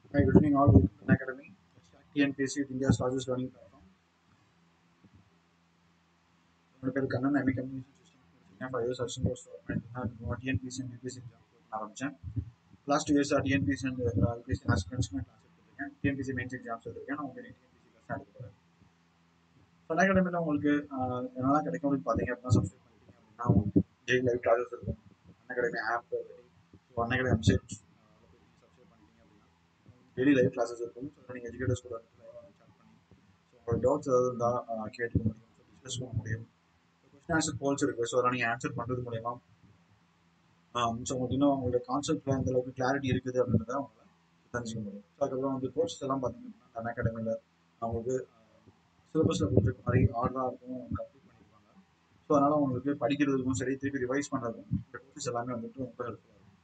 Hi, good evening all. Welcome to Khan Academy. TNPSC with India's largest learning platform. என்னோட பேர் கண்ணன் ஐமி communication system five years assistant course பண்ணிட்டு TNPSC and UPSC exam ஆரம்பித்தேன் last years TNPSC and UPSC ஆஸ்பிரன்ஸ்க்கு நான் class எடுத்துருக்கேன் TNPSC mains exams எடுத்திருக்கேன் நான் உங்களுக்கு டிஎன்பிசி கிளாஸ் எடுக்க போகிறேன் ஃபன் அகாடமியில் உங்களுக்கு ஆஹ், என்னெல்லாம் கிடைக்கும் அப்படின்னு பார்த்தீங்க அப்படின்னா சப்ஸ்கிரைப் பண்ணிட்டீங்க அப்படின்னா உங்களுக்கு டெய்லி லைவ் கிளாஸஸ் இருக்கும் Unacademy app so Unacademy website subscribe பண்ணிட்டீங்க அப்படின்னா டெய்லி லைவ் கிளாஸஸ் இருக்கும் ஸோ நீங்கள் எஜுகேட்டர்ஸ் கூட லைவாக chat பண்ணி ஸோ உங்களோட டவுட்ஸ் ஏதாவது இருந்தால் கேட்டுக்க முடியும் ஸோ டிஸ்கஸ் பண்ண முடியும் கொஸ்டின் ஆன்சர் போல்ஸ் இருக்குது ஸோ அதை நீங்கள் ஆன்சர் பண்ணுறது மூலயமா ஸோ உங்களுக்கு இன்னும் உங்களோட கான்செப்ட்ல எந்த அளவுக்கு கிளாரிட்டி இருக்குது அப்படின்றத அவங்களால தெரிஞ்சுக்க முடியும் ஸோ அதுக்கப்புறம் வந்து கோர்ஸ் எல்லாம் பார்த்தீங்க அப்படின்னா கன் அகாடமியில் அவங்களுக்கு சிலபஸில் கொடுத்துருக்க மாதிரி ஆர்டராக இருக்கும் கம்ப்ளீட் பண்ணியிருப்பாங்க ஸோ அதனால் உங்களுக்கு படிக்கிறதுக்கும் சரி திருப்பி ரிவைஸ் பண்ணுறதுக்கும் இந்த கோர்சஸ் எல்லாமே வந்துட்டு ரொம்ப ஹெல்ப்ஃபுல்லாக இருக்கும்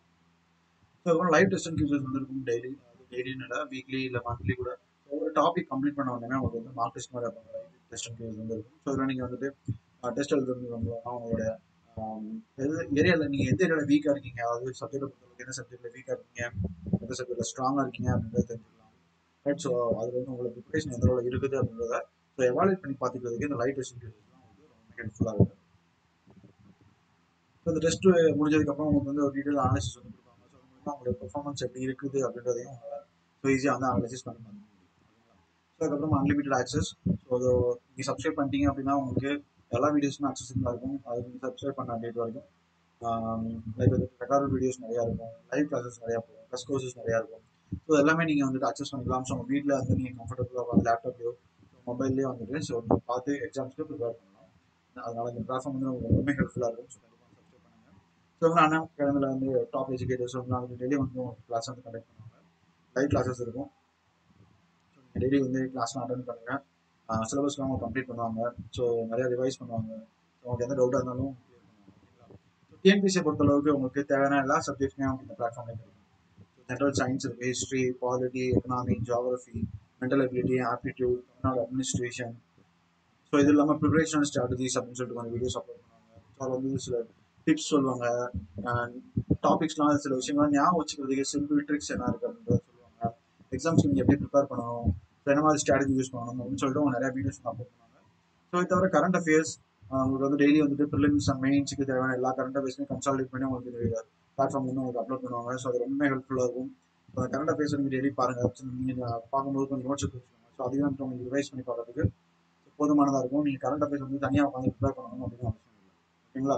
ஸோ அதுக்கப்புறம் லைவ் டெஸ்ட் அண்ட் கியூசஸ் வந்துருக்கும் டெய்லி அது டெய்லின்னு இல்லை வீக்லி இல்லை மந்த்லி கூட ஒரு டாபிக் கம்ப்ளீட் பண்ண உடனே உங்களுக்கு வந்து மார்க் டெஸ்ட் மாதிரி வைப்பாங்க லைவ் டெஸ்ட் அண்ட் கியூஸ் வந்து இருக்கும் ஸோ இதில் நீங்கள் வந்துட்டு டெஸ்ட் எழுதுறது மூலமா உங்களோட ஏரியாவில் நீங்கள் எந்த ஏரியாவில் வீக்காக இருக்கீங்க அதாவது சப்ஜெக்ட் பொறுத்தவரைக்கும் எந்த சப்ஜெக்டில் வீக்காக இருக்கீங்க எந்த சப்ஜெக்டில் ஸ்ட்ராங்காக இருக்கீங்க அப்படின்றத தெரிஞ்சுக்கலாம் ரைட் ஸோ அது வந்து உங்களுக்கு ப்ரிப்பரேஷன் எந்த அளவில் இருக்குது அப்படின்றத ஸோ எவாலுவேட் பண்ணி பார்த்துக்கிறதுக்கு இந்த லைவ் டெஸ்ட் கியூசஸ்லாம் வந்து ரொம்ப ஹெல்ப்ஃபுல்லாக இருக்கும் ஸோ இந்த டெஸ்ட் முடிஞ்சதுக்கப்புறம் உங்களுக்கு வந்து ஒரு டீட்டெயில் அனாலிசிஸ் வந்து கொடுப்பாங்க ஸோ அது மூலமா உங்களோட பெர்ஃபார்மன்ஸ் எப்படி இருக்குது அப்படின்றதையும் உங்களால் ஸோ ஈஸியாக வந்து அனாலிசிஸ் பண்ணி பார்க்க முடியும் ஸோ அதுக்கப்புறம் அன்லிமிட்டட் ஆக்சஸ் ஸோ அது நீங்கள் சப்ஸ்கிரைப் பண்ணிட்டீங்க அப்படின்னா உங்களுக்கு எல்லா வீடியோஸுமே அக்சஸபிளாக இருக்கும் அது நீங்கள் சப்ஸ்கிரைப் பண்ண டேட் வரைக்கும் லைக் வந்து ரெக்கார்ட் வீடியோஸ் நிறையா இருக்கும் லைவ் கிளாஸஸ் நிறையா போகும் ப்ளஸ் கோர்சஸ் நிறையா இருக்கும் ஸோ எல்லாமே நீங்கள் வந்துட்டு அக்சஸ் பண்ணிக்கலாம் ஸோ உங்கள் வீட்டில் வந்து நீங்கள் கம்ஃபர்டபுளாக உட்காந்து லேப்டாப்லையோ மொபைல்லையோ வந்துட்டு ஸோ நீங்கள் பார்த்து எக்ஸாம்ஸ்க்கு ப்ரிப்பேர் பண்ணலாம் அதனால இந்த பிளாட்ஃபார்ம் வந்து உங்களுக்கு ரொம்பவே ஹெல்ப்ஃபுல்லாக இருக்கும் ஸோ கண்டிப்பாக சப்ஸ்கிரைப் பண்ணுங்கள் ஸோ உங்கள் அண்ணா கிழமையில் வந்து டாப் எஜுகேட்டர்ஸ் வந்து டெய்லி வந்து கிளாஸ் வந்து கண்டக்ட் பண்ணுவாங்க லைவ் கிளாஸஸ் இருக்கும் ஸோ நீங்கள் டெய்லி வந்து கிளாஸ்லாம் அட்டன் பண்ணுங்கள் சிலபஸ்லாம் அவங்க கம்ப்ளீட் பண்ணுவாங்க ஸோ நிறைய ரிவைஸ் பண்ணுவாங்க ஸோ உங்களுக்கு எந்த டவுட்டாக இருந்தாலும் clear பண்ணுவாங்க ஓகேங்களா ஸோ டிஎன்பிசியை பொறுத்தளவுக்கு உங்களுக்கு தேவையான எல்லா சப்ஜெக்ட்ஸுமே அவங்க இந்த பிளாட்ஃபார்ம்ல கிடைக்கும் ஜென்ரல் சயின்ஸ் இருக்குது history polity economy geography mental ability aptitude Tamil Nadu administration so இது இல்லாமல் ப்ரிப்பரேஷன் ஸ்ட்ராட்டஜிஸ் அப்படின்னு சொல்லிட்டு கொஞ்சம் வீடியோஸ் அப்லோட் பண்ணுவாங்க ஸோ அது வந்து சில டிப்ஸ் சொல்லுவாங்க டாபிக்ஸ்லாம் சில விஷயங்கள்லாம் ஞாபகம் வச்சுக்கிறதுக்கு சிம்பிள் ட்ரிக்ஸ் என்ன இருக்குது அப்படின்றத சொல்லுவாங்க எக்ஸாம்ஸ்க்கு நீங்கள் எப்படி ப்ரிப்பேர் பண்ணணும் ஸோ என்ன மாதிரி ஸ்ட்ராட்டஜி யூஸ் பண்ணணும் அப்படின்னு சொல்லிட்டு அவங்க நிறைய வீடியோஸ் அப்லோட் பண்ணுவாங்க ஸோ இது தவிர கரண்ட் அஃபேர்ஸ் உங்களுக்கு வந்து டெய்லி வந்துட்டு ப்ரிலிம்ஸ் அண்ட் மெயின்ஸுக்கு தேவையான எல்லா கரண்ட் அஃபேர்ஸுமே கன்சால்டேட் பண்ணி உங்களுக்கு இந்த பிளாட்ஃபார்ம் வந்து உங்களுக்கு அப்லோட் பண்ணுவாங்க ஸோ அது ரொம்ப ஹெல்ப்ஃபுல்லாக இருக்கும் ஸோ அந்த கரண்ட் அஃபேர்ஸ் நீங்கள் டெய்லி பாருங்கள் நீங்கள் பார்க்கும்போது கொஞ்சம் நோட்ஸ் எடுத்து வச்சுக்கோங்க ஸோ அதையும் வந்து உங்களுக்கு ரிவைஸ் பண்ணி பார்க்கறதுக்கு போதுமானதாக இருக்கும் நீங்கள் கரண்ட் அஃபேர்ஸ் வந்து தனியாக உட்காந்து ப்ரிப்பேர் பண்ணணும் அப்படின்னு அவசியம் இல்லை ஓகேங்களா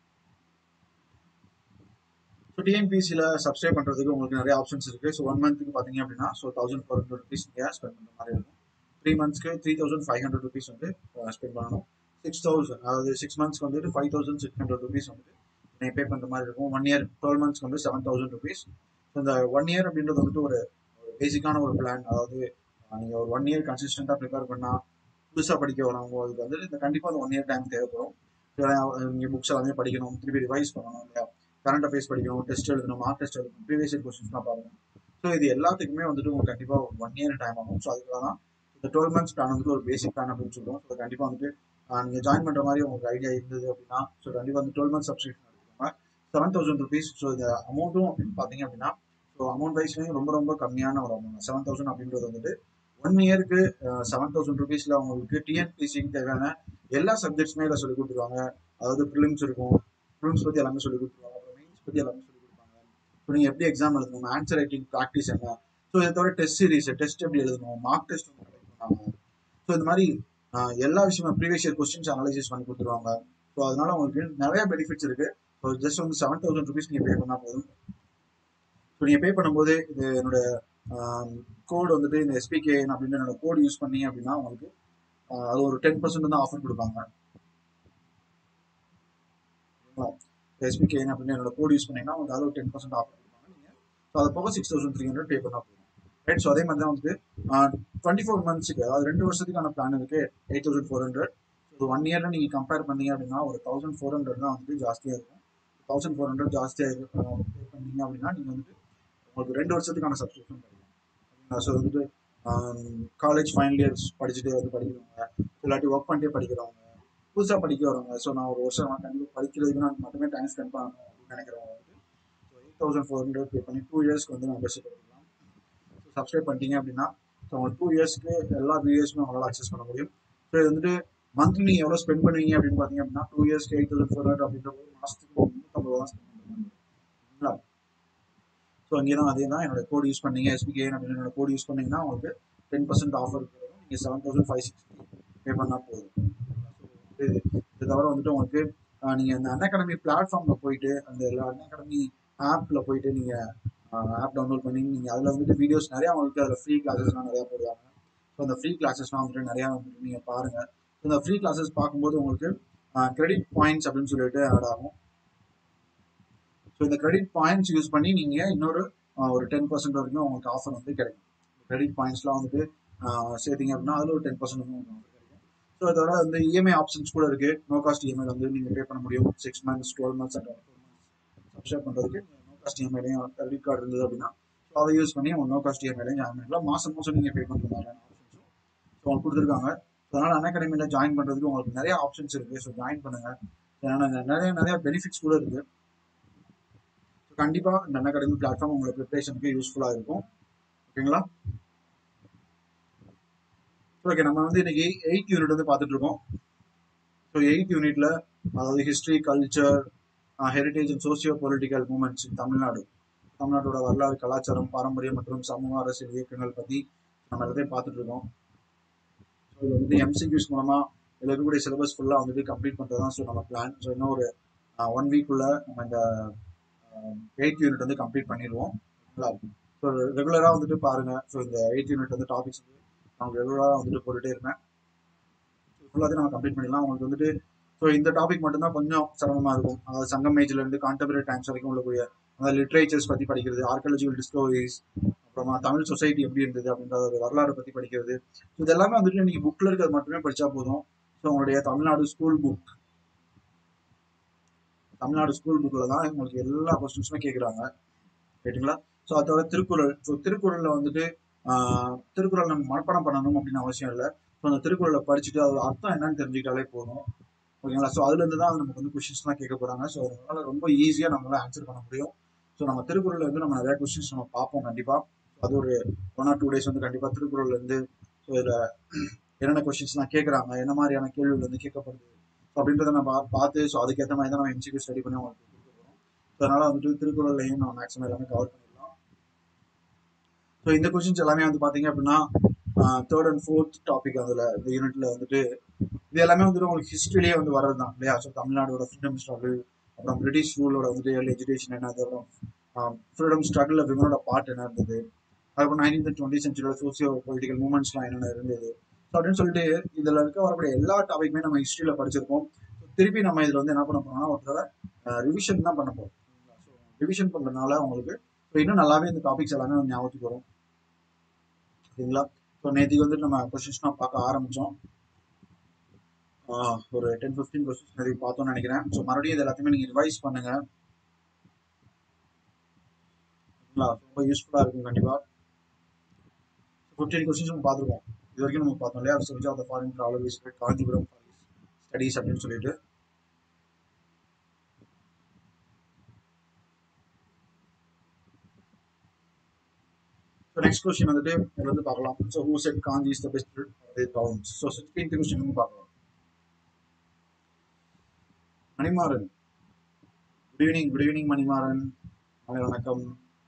ஸோ டிஎன்பிசியில் சப்ஸ்கிரைப் பண்ணுறதுக்கு உங்களுக்கு நிறைய ஆப்ஷன்ஸ் இருக்குது ஸோ ஒன் மந்த்துக்கு பார்த்தீங்க அப்படின்னா so thousand four hundred rupees நீங்கள் ஸ்பெண்ட் பண்ணுற மாதிரி இருக்கும் த்ரீ மந்த்ஸ்க்கு three thousand five hundred rupees வந்து ஸ்பெண்ட் பண்ணணும் சிக்ஸ் தௌசண்ட் அதாவது சிக்ஸ் மந்த்ஸ்க்கு வந்துட்டு five thousand six hundred rupees வந்துட்டு நீங்கள் பே பண்ணுற மாதிரி இருக்கும் ஒன் இயர் டுவெல் மந்த்ஸ்க்கு வந்து செவன் தௌசண்ட் ருபீஸ் ஸோ இந்த ஒன் இயர் அப்படின்றது வந்துட்டு ஒரு பேசிக்கான ஒரு பிளான் அதாவது நீங்கள் ஒரு ஒன் இயர் கன்சிஸ்டண்ட்டாக ப்ரிப்பேர் பண்ணால் புதுசாக படிக்க வரவங்களுக்கு வந்து இந்த கண்டிப்பாக அந்த ஒன் இயர் டைம் தேவைப்படும் நீங்கள் புக்ஸ் எல்லாமே படிக்கணும் திருப்பி ரிவைஸ் பண்ணணும் இல்லையா கரண்ட் அஃபேர்ஸ் படிக்கணும் டெஸ்ட் எழுதணும் மார்க் டெஸ்ட் எழுதணும் ப்ரீவியஸ் இயர் கொஸ்டின்ஸ்லாம் பார்க்கணும் ஸோ இது எல்லாத்துக்குமே வந்துட்டு உங்களுக்கு கண்டிப்பாக ஒன் இயர் டைம் ஆகும் ஸோ அதுக்காக தான் இந்த டுவெல் மந்த்ஸ் பிளான் வந்துட்டு ஒரு பேசிக் பிளான் அப்படின்னு சொல்லுவோம் ஸோ கண்டிப்பாக வந்துட்டு நீங்கள் ஜாயின் பண்ணுற மாதிரி உங்களுக்கு ஐடியா இருந்தது அப்படின்னா ஸோ கண்டிப்பாக வந்து டுவெல் மந்த்ஸ் சப்ஸ்கிரிப்ஷன் எடுத்துக்கோங்க செவன் தௌசண்ட் ருபீஸ் ஸோ இந்த அமௌண்ட்டும் அப்படின்னு பார்த்தீங்க அப்படின்னா ஸோ அமௌண்ட் வைஸ்லையும் ரொம்ப ரொம்ப கம்மியான ஒரு அமௌண்ட் செவன் தௌசண்ட் அப்படின்றது வந்துட்டு ஒன் இயருக்கு செவன் தௌசண்ட் ருபீஸில் உங்களுக்கு டிஎன்பிசிக்கு தேவையான எல்லா சப்ஜெக்ட்ஸுமே இதில் சொல்லி கொடுத்துருவாங்க அதாவது ப்ரிலிம்ஸ் இருக்கும் ப்ரிலிம்ஸ் பற்றி எல்லாமே சொல்லி கொடுத்துருவாங்க அப்புறம் மெயின்ஸ் பற்றி எல்லாமே சொல்லி கொடுப்பாங்க ஸோ நீங்கள் எப்படி எக்ஸாம் எழுதணும் ஆன்சர் ரைட்டிங் ப்ராக்டிஸ் என்ன ஸோ இதை தவிர டெஸ்ட் சீரிஸ் டெஸ்ட் எப்படி எழுதணும் மார்க் டெஸ்ட் வந்து கலெக்ட் பண்ணுவாங்க ஸோ இந்த மாதிரி ஆஹ், எல்லா விஷயமும் ப்ரீவியஸ் இயர் கொஸ்டின்ஸ் அனலைசிஸ் பண்ணி கொடுத்துருவாங்க ஸோ அதனால உங்களுக்கு நிறைய பெனிஃபிட்ஸ் இருக்கு ஸோ ஜஸ்ட் வந்து செவன் தௌசண்ட் ருபீஸ் நீங்கள் பே பண்ணால் போதும் ஸோ நீங்கள் பே பண்ணும்போது இது என்னோட கோடு வந்துட்டு இந்த எஸ்பிகேஎன் அப்படின்னு என்னோட கோடு யூஸ் பண்ணீங்க அப்படின்னா உங்களுக்கு ஆஹ், அது ஒரு டென் பர்சன்ட் தான் ஆஃபர் கொடுப்பாங்க எஸ்பிகேஎன் அப்படின்னு என்னோட கோடு யூஸ் பண்ணீங்கன்னா உங்களுக்கு அது ஒரு டென் பர்சன்ட் ஆஃபர் கொடுப்பாங்க நீங்கள் ஸோ அது போக six thousand three hundred pay பண்ணால் போதும் ரைட் ஸோ அதே மாதிரி தான் வந்து டுவெண்ட்டி ஃபோர் மந்த்ஸுக்கு அதாவது ரெண்டு வருஷத்துக்கான பிளான் இருக்கு eight thousand four hundred so one இயரில் நீங்கள் கம்பேர் பண்ணீங்க அப்படின்னா ஒரு தௌசண்ட் ஃபோர் ஹண்ட்ரட் தான் வந்துட்டு ஜாஸ்தியாக இருக்கும் தௌசண்ட் ஃபோர் ஹண்ட்ரட் ஜாஸ்தியாக இருக்கும் பே பண்ணீங்க அப்படின்னா நீங்கள் வந்துட்டு உங்களுக்கு ரெண்டு வருஷத்துக்கான சப்ஸ்கிரிப்ஷன் கிடைக்கும் ஸோ வந்துட்டு காலேஜ் ஃபைனல் இயர்ஸ் படிச்சுட்டே வந்து படிக்கிறவங்க இல்லாட்டி ஒர்க் பண்ணிட்டே படிக்கிறவங்க புதுசாக படிக்க வரவங்க ஸோ நான் ஒரு வருஷம் நான் கண்டிப்பாக படிக்கிறதுக்கு நான் மட்டுமே டைம் ஸ்பெண்ட் பண்ணணும் அப்படின்னு நினைக்கிறவங்க வந்துட்டு so eight thousand four hundred pay பண்ணி டூ இயர்ஸ்க்கு வந்து மெம்பர்ஷிப் எடுத்துக்கலாம் சப்ஸ்கிரைப் பண்ணிட்டீங்க அப்படின்னா ஸோ உங்களுக்கு டூ இயர்ஸ்க்கு எல்லா வீடியோஸுமே உங்களால் அக்சஸ் பண்ண முடியும் ஸோ இது வந்துட்டு மந்த்லி நீங்கள் எவ்வளோ ஸ்பெண்ட் பண்ணுவீங்க அப்படின்னு பார்த்தீங்க அப்படின்னா டூ இயர்ஸ்க்கு எயிட் தௌசண்ட் ஃபோர் ஹண்ட்ரட் அப்படின்ற ஒரு மாதத்துக்கு முந்நூற்றம்பது ரூபா ஸ்பெண்ட் பண்ணுற மாதிரி சரிங்களா ஸோ அங்கே தான் அதே தான் என்னோட கோட் யூஸ் பண்ணீங்க எஸ்பிகேஎன் அப்படின்னு என்னோட கோட் யூஸ் பண்ணீங்கன்னா உங்களுக்கு டென் பர்சன்ட் ஆஃபர் கிடைக்கும் நீங்கள் seven thousand five sixty pay பண்ணால் போதும் ஸோ இது இது தவிர வந்துட்டு உங்களுக்கு நீங்கள் அந்த அன் அகாடமி பிளாட்ஃபார்மில் போயிட்டு அந்த அன் அகாடமி ஆப்பில் போயிட்டு நீங்கள் ஆப் டவுன்லோட் பண்ணி நீங்கள் அதில் வந்துட்டு வீடியோஸ் நிறையா உங்களுக்கு அதில் ஃப்ரீ கிளாஸஸ்லாம் நிறையா போடுவாங்க ஸோ அந்த ஃப்ரீ கிளாஸஸ்லாம் வந்துட்டு நிறையா வந்துட்டு நீங்கள் பாருங்கள் இந்த ஃப்ரீ கிளாஸஸ் பார்க்கும்போது உங்களுக்கு கிரெடிட் பாயிண்ட்ஸ் அப்படின்னு சொல்லிட்டு ஆட் ஆகும் ஸோ இந்த கிரெடிட் பாயிண்ட்ஸ் யூஸ் பண்ணி நீங்கள் இன்னொரு ஒரு டென் பர்சன்ட் வரைக்கும் உங்களுக்கு ஆஃபர் வந்து கிடைக்கும் கிரெடிட் பாயிண்ட்ஸ்லாம் வந்துட்டு சேர்த்திங்க அப்படின்னா அதில் ஒரு டென் பர்சன்ட் வந்து உங்களுக்கு கிடைக்கும் ஸோ அதோட வந்து இஎம்ஐ ஆப்ஷன்ஸ் கூட இருக்குது நோ காஸ்ட் இஎம்ஐ வந்து நீங்கள் பே பண்ண முடியும் six months twelve months and four months subscribe பண்ணுறதுக்கு நோ காஸ்ட் இஎம்ஐலையும் கிரெடிட் கார்டு இருந்தது அப்படின்னா ஸோ அதை யூஸ் பண்ணி உங்கள் நோ காஸ்ட் இஎம்ஐலையும் ஜாயின் பண்ணிக்கலாம் மாதம் மாதம் நீங்கள் பே பண்ணுற மாதிரியான ஆப்ஷன்ஸும் ஸோ உங்களுக்கு கொடுத்துருக்காங்க ஸோ அதனால் அன் அகாடமியில் ஜாயின் பண்ணுறதுக்கு உங்களுக்கு நிறைய ஆப்ஷன்ஸ் இருக்குது ஸோ ஜாயின் பண்ணுங்கள் ஏன்னா நிறைய நிறைய பெனிஃபிட்ஸ் கூட இருக்குது ஸோ கண்டிப்பாக இந்த அன் அகாடமி பிளாட்ஃபார்ம் உங்களுக்கு ப்ரிப்ரேஷனுக்கு யூஸ்ஃபுல்லாக இருக்கும் ஓகேங்களா ஓகே நம்ம வந்து இன்னைக்கு எயிட் யூனிட் வந்து பார்த்துட்டு இருக்கோம் ஸோ எயிட் யூனிட்ல அதாவது history culture heritage and socio political movements Tamil Nadu தமிழ்நாட்டோட வரலாறு கலாச்சாரம் பாரம்பரியம் மற்றும் சமூக அரசியல் இயக்கங்கள் பற்றி நம்ம எல்லாத்தையும் பார்த்துட்டு இருக்கோம் ஸோ இது வந்து எம்சிக்யூஸ் மூலமாக இதில் இருக்கக்கூடிய சிலபஸ் ஃபுல்லாக வந்துட்டு கம்ப்ளீட் பண்ணுறது தான் ஸோ நம்ம பிளான் ஸோ இன்னும் ஒரு ஒன் வீக்குள்ள நம்ம இந்த எயிட் யூனிட் வந்து கம்ப்ளீட் பண்ணிடுவோம் ஓகேங்களா ஸோ ரெகுலராக வந்துட்டு பாருங்கள் ஸோ இந்த எயிட் யூனிட் வந்து டாபிக்ஸ் வந்து நான் ரெகுலராக வந்துட்டு போட்டுகிட்டே இருப்பேன் ஃபுல்லாக நம்ம கம்ப்ளீட் பண்ணிடலாம் உங்களுக்கு வந்துட்டு ஸோ இந்த டாபிக் மட்டும்தான் கொஞ்சம் சிரமமாக இருக்கும் அதாவது சங்கம் மேஜ்லேருந்து கான்டெம்பரரி டைம்ஸ் வரைக்கும் உள்ளக்கூடிய அந்த லிட்ரேச்சர்ஸ் பற்றி படிக்கிறது ஆர்கியாலஜிக்கல் டிஸ்கவரிஸ் அப்புறமா தமிழ் சொசைட்டி எப்படி இருந்தது அப்படின்ற ஒரு வரலாறு பற்றி படிக்கிறது இது எல்லாமே வந்துட்டு நீங்கள் புக்கில் இருக்கிறது மட்டுமே படித்தா போதும் ஸோ உங்களுடைய Tamil Nadu school book Tamil Nadu school புக்கில் தான் உங்களுக்கு எல்லா கொஸ்டின்ஸுமே கேட்குறாங்க ரைட்டுங்களா ஸோ அதோட திருக்குறள் ஸோ திருக்குறளில் வந்துட்டு திருக்குறள் நம்ம மனப்பாடம் பண்ணணும் அப்படின்னு அவசியம் இல்லை ஸோ அந்த திருக்குறளை படிச்சுட்டு அதோட அர்த்தம் என்னன்னு தெரிஞ்சுக்கிட்டாலே போதும் ஓகேங்களா ஸோ அதுலேருந்து தான் நமக்கு வந்து கொஷின்ஸ்லாம் கேட்க போகிறாங்க ஸோ அதனால ரொம்ப ஈஸியாக நம்மளால ஆன்சர் பண்ண முடியும் ஸோ நம்ம திருக்குறளில் வந்து நம்ம நிறைய கொஸ்டின்ஸ் நம்ம பார்ப்போம் கண்டிப்பாக அது ஒரு ஒன் ஆர் டூ டேஸ் வந்து கண்டிப்பாக திருக்குறள்லேருந்து ஸோ இதில் என்னென்ன கொஸ்டின்ஸ்லாம் கேட்குறாங்க என்ன மாதிரியான கேள்விகள் வந்து கேட்கப்படுது ஸோ அப்படின்றத நம்ம பார்த்து ஸோ அதுக்கேற்ற மாதிரி தான் நம்ம எம்சிக்கு ஸ்டடி பண்ணி அவங்களுக்கு கொடுக்க போகிறோம் ஸோ அதனால் வந்துட்டு திருக்குறள்லையும் நம்ம மேக்ஸிமம் எல்லாமே கவர் பண்ணிடலாம் ஸோ இந்த கொஸ்டின்ஸ் எல்லாமே வந்து பார்த்தீங்க அப்படின்னா தேர்ட் அண்ட் ஃபோர்த் டாபிக் அதில் இந்த யூனிட்ல வந்துட்டு இது எல்லாமே வந்துட்டு உங்களுக்கு ஹிஸ்ட்ரியிலே வந்து வர்றது தான் இல்லையா ஸோ தமிழ்நாடோட ஃப்ரீடம் ஸ்ட்ரகிள் அப்புறம் பிரிட்டிஷ் ரூலோட வந்துட்டு ஏர்லி எஜுகேஷன் என்ன அப்புறம் ஃப்ரீடம் ஸ்ட்ரகிள் விமனோட பார்ட் என்ன இருந்தது அதுக்கப்புறம் நைன்டீன் டுவெண்ட்டி சென்ச்சுரியோட சோசியோ பொலிட்டிக்கல் மூமெண்ட்ஸ்லாம் என்னென்ன இருந்தது ஸோ அப்படின்னு சொல்லிட்டு இதில் இருக்க வரக்கூடிய எல்லா டாபிக்குமே நம்ம ஹிஸ்ட்ரியில் படிச்சிருப்போம் திருப்பி நம்ம இதில் வந்து என்ன பண்ண போறோம்னா ஒரு தடவை ரிவிஷன் தான் பண்ண போகிறோம் ஸோ ரிவிஷன் பண்ணுறதுனால உங்களுக்கு ஸோ இன்னும் நல்லாவே இந்த டாபிக்ஸ் எல்லாமே வந்து ஞாபகத்துக்கு வரும் ஓகேங்களா ஸோ நேற்றுக்கு வந்துட்டு நம்ம கொஸ்டின்ஸ்லாம் பார்க்க ஆரம்பித்தோம் ஒரு டென் ஃபிஃப்டீன் கொஸ்டின்ஸ் நிறைய பார்த்தோம்னு நினைக்கிறேன் ஸோ மறுபடியும் இது எல்லாத்தையுமே நீங்கள் ரிவைஸ் பண்ணுங்க ஓகேங்களா ரொம்ப யூஸ்ஃபுல்லாக இருக்கும் கண்டிப்பாக ஃபிஃப்டீன் கொஸ்டின்ஸ் நம்ம பார்த்துருக்கோம் இது வரைக்கும் நம்ம பார்த்தோம் இல்லையா research of the foreign travel visit Kanchipuram studies அப்படின்னு சொல்லிட்டு ஸோ நெக்ஸ்ட் கொஸ்டின் வந்துட்டு இதுல வந்து பார்க்கலாம் so who said Kanchi is the best towns so sixteenth question வந்து பார்க்கலாம் Manimaran good evening good evening Manimaran மாலை வணக்கம்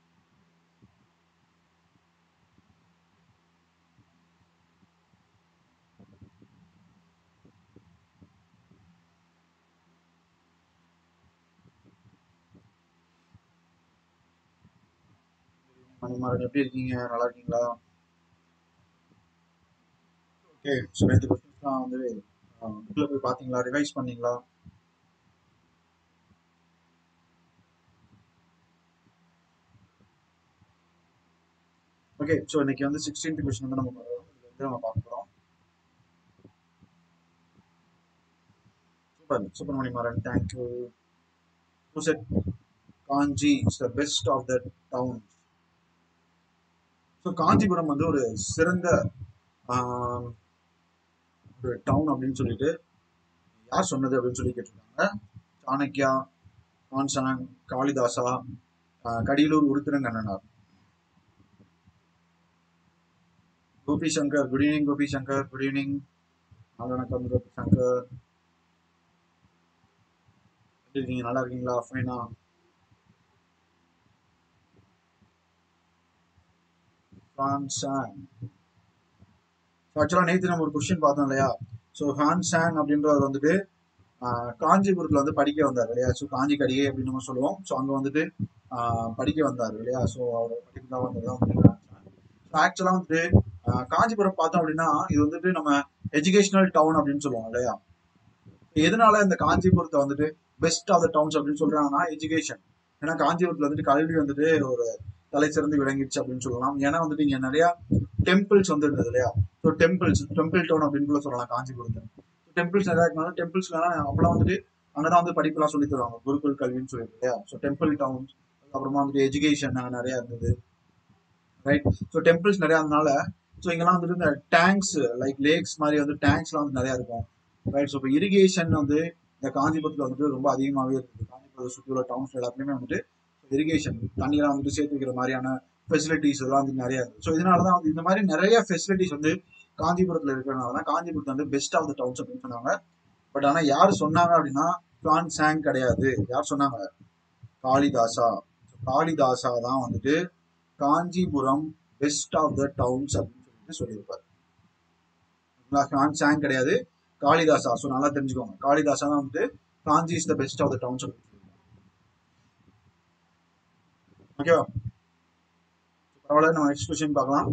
மணிமாறன் எப்படி இருக்கீங்க நல்லா இருக்கீங்களா ஓகே ஸோ இந்த கொஸ்டின்ஸ்லாம் வந்து புக்கில் போய் பார்த்தீங்களா ரிவைஸ் பண்ணீங்களா ஓகே ஸோ இன்னைக்கு வந்து சிக்ஸ்டீன்த் கொஸ்டின் வந்து நம்ம பார்க்கலாம் இது வந்து நம்ம பார்க்க போகிறோம் super Subramani Maran thank you who said Kanchi is the best of the town so Kanchipuram வந்து ஒரு சிறந்த ஒரு டவுன் அப்படின்னு சொல்லிட்டு யார் சொன்னது அப்படின்னு சொல்லி கேட்டிருக்காங்க சாணக்கியா கான்சாங் Kalidasa Kadiyalur Uruthirankannanar Gopi Shankar good evening Gopi Shankar good evening வணக்கம் கோபி சங்கர் எப்படி இருக்கீங்க நல்லா இருக்கீங்களா ஃபைனா ஹான் சாங் ஆக்சுவலாக நேற்று நம்ம ஒரு கொஸ்டின் பார்த்தோம் இல்லையா ஸோ ஹான் சாங் அப்படின்றவர் வந்துட்டு ஆஹ், காஞ்சிபுரத்தில் வந்து படிக்க வந்தார் இல்லையா ஸோ காஞ்சி கடிகை அப்படின்னு நம்ம சொல்லுவோம் ஸோ அங்கே வந்துட்டு ஆஹ், படிக்க வந்தார் இல்லையா ஸோ அவர் படிப்பு தான் வந்தது தான் வந்துட்டு ஸோ ஆக்சுவலாக வந்துட்டு ஆஹ், காஞ்சிபுரம் பார்த்தோம் அப்படின்னா இது வந்துட்டு நம்ம எஜுகேஷனல் டவுன் அப்படின்னு சொல்லுவோம் இல்லையா எதனால இந்த காஞ்சிபுரத்தை வந்துட்டு பெஸ்ட் ஆஃப் த டவுன்ஸ் அப்படின்னு சொல்றாங்கன்னா எஜுகேஷன் ஏன்னா காஞ்சிபுரத்துல வந்துட்டு கல்வி வந்துட்டு ஒரு தலை சிறந்து விளங்கிடுச்சு அப்படின்னு சொல்லலாம் ஏன்னா வந்துட்டு இங்க நிறைய டெம்பிள்ஸ் வந்து இருந்தது இல்லையா ஸோ டெம்பிள்ஸ் டெம்பிள் டவுன் அப்படின்னு கூட சொல்லலாம் காஞ்சிபுரத்தை டெம்பிள்ஸ் நிறைய இருக்கனால டெம்பிள்ஸ்லாம் அப்பெல்லாம் வந்துட்டு அங்கதான் வந்து படிப்புலாம் சொல்லி தருவாங்க குருகுல் கல்வின்னு சொல்லிட்டு இல்லையா ஸோ டெம்பிள் டவுன்ஸ் அப்புறமா வந்துட்டு எஜுகேஷன் அங்கே நிறைய இருந்தது ரைட் ஸோ டெம்பிள்ஸ் நிறைய இருந்தனால ஸோ இங்கெல்லாம் வந்துட்டு இந்த டேங்க்ஸ் லைக் லேக்ஸ் மாதிரி வந்து டேங்க்ஸ்லாம் வந்து நிறைய இருக்கும் ரைட் ஸோ இப்போ இரிகேஷன் வந்து இந்த காஞ்சிபுரத்தில் வந்துட்டு ரொம்ப அதிகமாகவே இருக்குது காஞ்சிபுரத்தை சுற்றி உள்ள டவுன்ஸ் எல்லாத்துலேயுமே வந்துட்டு இரிகேஷன் தண்ணியெல்லாம் வந்துட்டு சேர்த்து வைக்கிற மாதிரியான ஃபெசிலிட்டிஸ் இதெல்லாம் வந்து நிறைய இருக்குது ஸோ இதனால தான் வந்து இந்த மாதிரி நிறைய ஃபெசிலிட்டிஸ் வந்து காஞ்சிபுரத்தில் இருக்கிறனால தான் காஞ்சிபுரத்தை வந்து பெஸ்ட் ஆஃப் த டவுன்ஸ் அப்படின்னு சொன்னாங்க பட் ஆனால் யார் சொன்னாங்க அப்படின்னா பிளான் சாங் கிடையாது யார் சொன்னாங்க காளிதாசா So, காளிதாசா தான் வந்துட்டு Kanchipuram best of the towns அப்படின்னு சொல்லிட்டு சொல்லியிருப்பார் பிளான் சாங் கிடையாது காளிதாசா ஸோ நல்லா தெரிஞ்சுக்கோங்க காளிதாசா தான் வந்துட்டு Kanchi is the best of the towns அப்படின்னு ஓகேவா பரவாயில்ல நம்ம நெக்ஸ்ட் கொஸ்டின் பார்க்கலாம்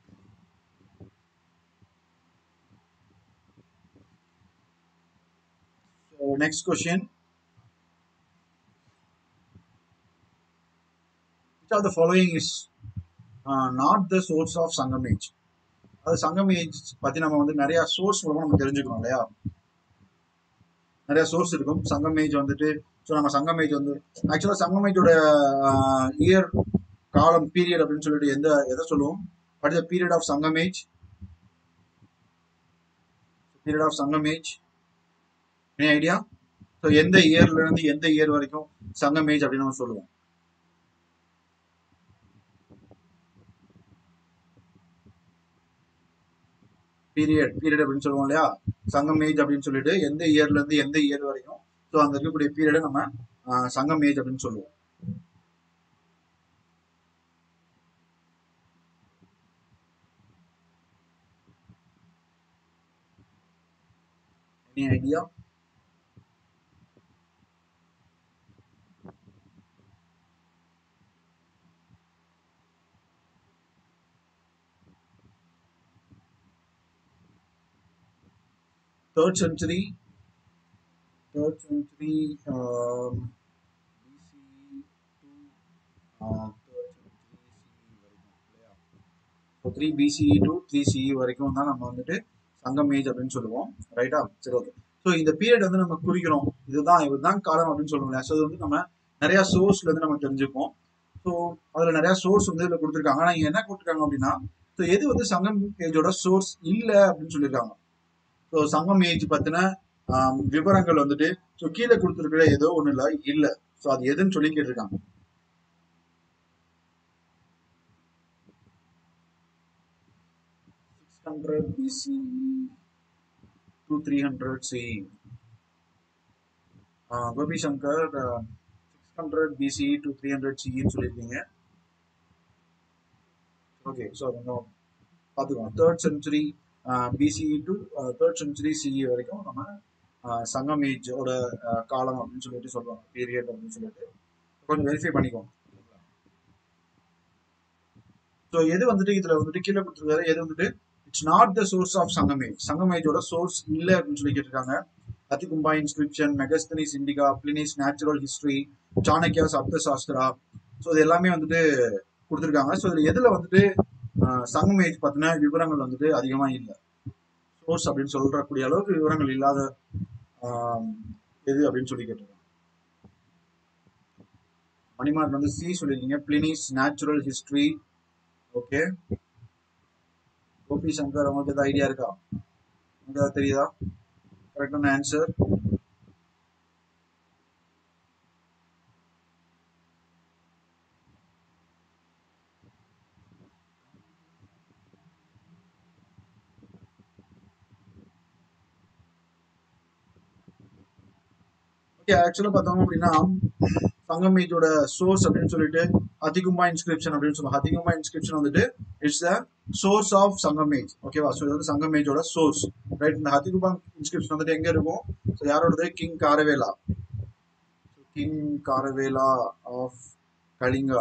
So next question. Which of the following is uh, not the source of Sangamage? அது சங்கமேஜ் பத்தி நம்ம வந்து நிறைய சோர்ஸ் மூலமா நம்ம தெரிஞ்சுக்கணும் இல்லையா நிறைய சோர்ஸ் இருக்கும் சங்கமேஜ் வந்துட்டு ஸோ நம்ம சங்கமேஜ் வந்து ஆக்சுவலாக சங்கமேஜோட இயர் காலம் பீரியட் அப்படின்னு சொல்லிட்டு எந்த எதை சொல்லுவோம் what is period of Sangam age period of Sangam age any idea so எந்த இயர்ல இருந்து எந்த இயர் வரைக்கும் சங்கமேஜ் அப்படின்னு நம்ம சொல்லுவோம் பீரியட் பீரியட் அப்படின்னு சொல்லுவோம் இல்லையா சங்கம் ஏஜ் அப்படின்னு சொல்லிட்டு எந்த இயர்ல இருந்து எந்த இயர் வரைக்கும் ஸோ அங்க இருக்கக்கூடிய பீரியடை நம்ம ஆஹ், சங்கம் ஏஜ் அப்படின்னு சொல்லுவோம் any idea third century third century um, BCE to uh, third century CE வரைக்கும் இல்லையா so three BCE to three CE வரைக்கும் தான் நம்ம வந்துட்டு சங்கம் ஏஜ் அப்படின்னு சொல்லுவோம் ரைட்டா சரி ஓகே ஸோ இந்த பீரியட் வந்து நம்ம குறிக்கிறோம் இதுதான் இதுதான் காலம் அப்படின்னு சொல்லுவோம் ஸோ இது வந்து நம்ம நிறைய சோர்ஸ்ல இருந்து நம்ம தெரிஞ்சுப்போம் ஸோ அதுல நிறைய சோர்ஸ் வந்து இதுல கொடுத்துருக்காங்க ஆனால் இங்க என்ன கொடுத்துருக்காங்க அப்படின்னா ஸோ எது வந்து சங்கம் ஏஜோட சோர்ஸ் இல்லை அப்படின்னு சொல்லியிருக்காங்க ஸோ சங்கம் ஏஜ் பத்தின ஆம், விவரங்கள் வந்துட்டு ஸோ கீழே கொடுத்துருக்கிற ஏதோ ஒண்ணு இல்ல இல்ல ஸோ அது எதுன்னு சொல்லி கேட்டிருக்காங்க six hundred BC to three hundred C Gopi Shankar six hundred BC to three hundred சின்னு சொல்லியிருக்கீங்க ஓகே ஸோ கொஞ்சம் பார்த்துக்கோங்க third century BCE to third century CE வரைக்கும் நம்ம ஆஹ், சங்கம் ஏஜோட காலம் அப்படின்னு சொல்லிட்டு சொல்லுவாங்க பீரியட் அப்படின்னு சொல்லிட்டு கொஞ்சம் வெரிஃபை பண்ணிக்கோங்க ஸோ எது வந்துட்டு இதுல வந்துட்டு கீழே கொடுத்துருக்காரு எது வந்துட்டு it's not the source of Sangam age சங்கமேஜோட சோர்ஸ் இல்லை அப்படின்னு சொல்லி கேட்டிருக்காங்க Hathigumpha inscription Megasthenes Indica Pliny's natural history Chanakya's Arthashastra so இது எல்லாமே வந்துட்டு கொடுத்துருக்காங்க ஸோ இதுல எதுல வந்துட்டு சங்கமேஜ் பத்தின விவரங்கள் வந்துட்டு அதிகமா இல்லை சோர்ஸ் அப்படின்னு சொல்றக்கூடிய அளவுக்கு விவரங்கள் இல்லாத ஆஹ், எது அப்படின்னு சொல்லி கேட்டிருக்காங்க மணிமார்க் வந்து சி சொல்லியிருக்கீங்க Pliny's natural history okay Gopi Shankar உங்களுக்கு ஏதாவது ஐடியா இருக்கா உங்களுக்கு ஏதாவது தெரியுதா கரெக்டான ஆன்சர் ஓகே ஆக்சுவலா பார்த்தோம் அப்படின்னா சங்கமேஜோட சோர்ஸ் அப்படின்னு சொல்லிட்டு ஹதிகும்பா இன்ஸ்கிரிப்ஷன் அப்படின்னு சொல்லுவாங்க ஹதிகும்பா இன்ஸ்கிரிப்ஷன் வந்துட்டு it's the source of Sangam age ஓகேவா ஸோ இது வந்து சங்கமேஜோட சோர்ஸ் ரைட் இந்த ஹதிகும்பா இன்ஸ்கிரிப்ஷன் வந்துட்டு எங்க இருக்கும் ஸோ யாரோடது king Kharavela king Kharavela of Kalinga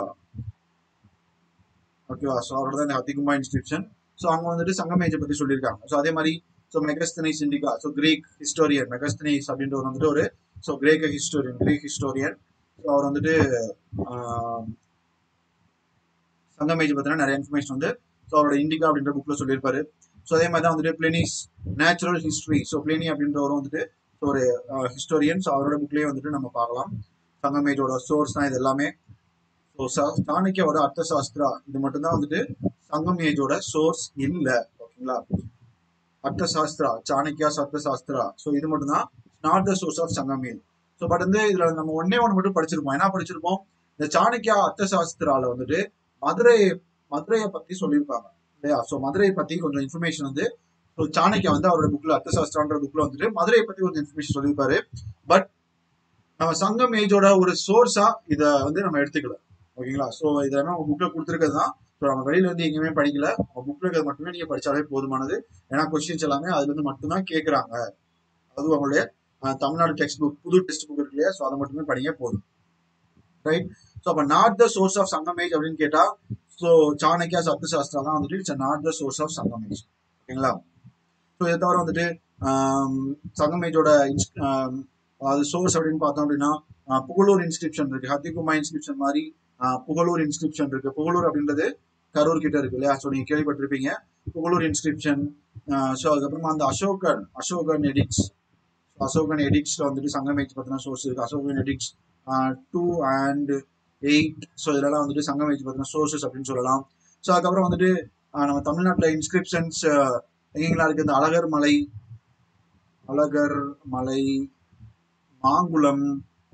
ஓகேவா ஸோ அவரோட தான் இந்த ஹதிகும்பா இன்ஸ்கிரிப்ஷன் ஸோ அங்க வந்துட்டு சங்கமேஜை பத்தி சொல்லியிருக்காங்க ஸோ அதே மாதிரி so Megasthenes Indica so Greek historian Megasthenes அப்படின்றவர் வந்துட்டு ஒரு ஸோ கிரேக்க ஹிஸ்டோரியன் கிரீக் ஹிஸ்டோரியன் ஸோ அவர் வந்துட்டு ஆஹ், சங்கமேஜ் பத்தின நிறைய இன்ஃபர்மேஷன் வந்து ஸோ அவரோட இண்டிகா அப்படின்ற புக்ல சொல்லியிருப்பாரு ஸோ அதே மாதிரி தான் வந்துட்டு Pliny's natural history so Pliny அப்படின்றவரும் வந்துட்டு so ஒரு ஹிஸ்டோரியன் ஸோ அவரோட புக்லேயே வந்துட்டு நம்ம பார்க்கலாம் சங்கமேஜோட சோர்ஸ் தான் இது எல்லாமே ஸோ சாணக்கியோட அர்த்த சாஸ்திரா இது மட்டும்தான் வந்துட்டு சங்கமேஜோட சோர்ஸ் இல்லை ஓகேங்களா அர்த்த சாஸ்திரா சாணக்கியாஸ் அர்த்த சாஸ்திரா ஸோ இது மட்டும்தான் not the source of Sangam age so but வந்து இதுல நம்ம ஒன்னே ஒன்று மட்டும் படிச்சிருப்போம் என்ன படிச்சிருப்போம் இந்த சாணக்கியா அர்த்த சாஸ்திரால வந்துட்டு மதுரை மதுரையை பத்தி சொல்லியிருப்பாங்க இல்லையா ஸோ மதுரையை பத்தி கொஞ்சம் இன்ஃபர்மேஷன் வந்து ஸோ சாணக்கியா வந்து அவரோட புக்ல அர்த்த சாஸ்திரான்ற புக்ல வந்துட்டு மதுரையை பத்தி கொஞ்சம் இன்ஃபர்மேஷன் சொல்லியிருப்பாரு பட் நம்ம சங்கம் ஏஜோட ஒரு சோர்ஸா இதை வந்து நம்ம எடுத்துக்கல ஓகேங்களா ஸோ இதை நம்ம புக்ல கொடுத்துருக்கிறது தான் ஸோ நம்ம வெளியில வந்து எங்கேயுமே படிக்கல உங்க புக்ல இருக்கிறது மட்டுமே நீங்க படிச்சாலே போதுமானது ஏன்னா கொஸ்டின்ஸ் எல்லாமே அதுல இருந்து மட்டும்தான் கேட்கறாங்க அதுவும் அவங்களுடைய அஹ், தமிழ்நாடு டெக்ஸ்ட் புக் புது டெக்ஸ்ட் புக் இருக்கு இல்லையா ஸோ அதை மட்டுமே படிங்க போதும் ரைட் ஸோ அப்போ not the source of Sangam age அப்படின்னு கேட்டா ஸோ சாணக்கியா சத்து சாஸ்திரா தான் வந்துட்டு it's not the source of Sangam age ஓகேங்களா ஸோ இதை தவிர வந்துட்டு ஆம், சங்கமேஜோட இன்ஸ்- ஆம், அது சோர்ஸ் அப்படின்னு பார்த்தோம் அப்படின்னா ஆஹ், புகழூர் இன்ஸ்கிரிப்ஷன் இருக்கு ஹத்திகுமா இன்ஸ்கிரிப்ஷன் மாதிரி ஆஹ், புகழூர் இன்ஸ்கிரிப்ஷன் இருக்கு புகழூர் அப்படின்றது கரூர் கிட்ட இருக்கு இல்லையா ஸோ நீங்க கேள்விப்பட்டிருப்பீங்க புகழூர் இன்ஸ்கிரிப்ஷன் ஸோ அதுக்கப்புறமா அந்த அசோகன் அசோகன் எடிக்ஸ் அசோகன் எடிக்ஸ்ல வந்துட்டு சங்கமேஜ் பத்தின சோர்ஸ் இருக்கு Ashokan edicts two and eight so இதெல்லாம் வந்துட்டு சங்கமேஜ் பத்தின சோர்சஸ் அப்படின்னு சொல்லலாம் ஸோ அதுக்கப்புறம் வந்துட்டு ஆஹ், நம்ம தமிழ்நாட்டில் இன்ஸ்கிரிப்ஷன்ஸ் எங்கெங்கெல்லாம் இருக்கு இந்த அழகர் மலை அழகர் மலை மாங்குளம்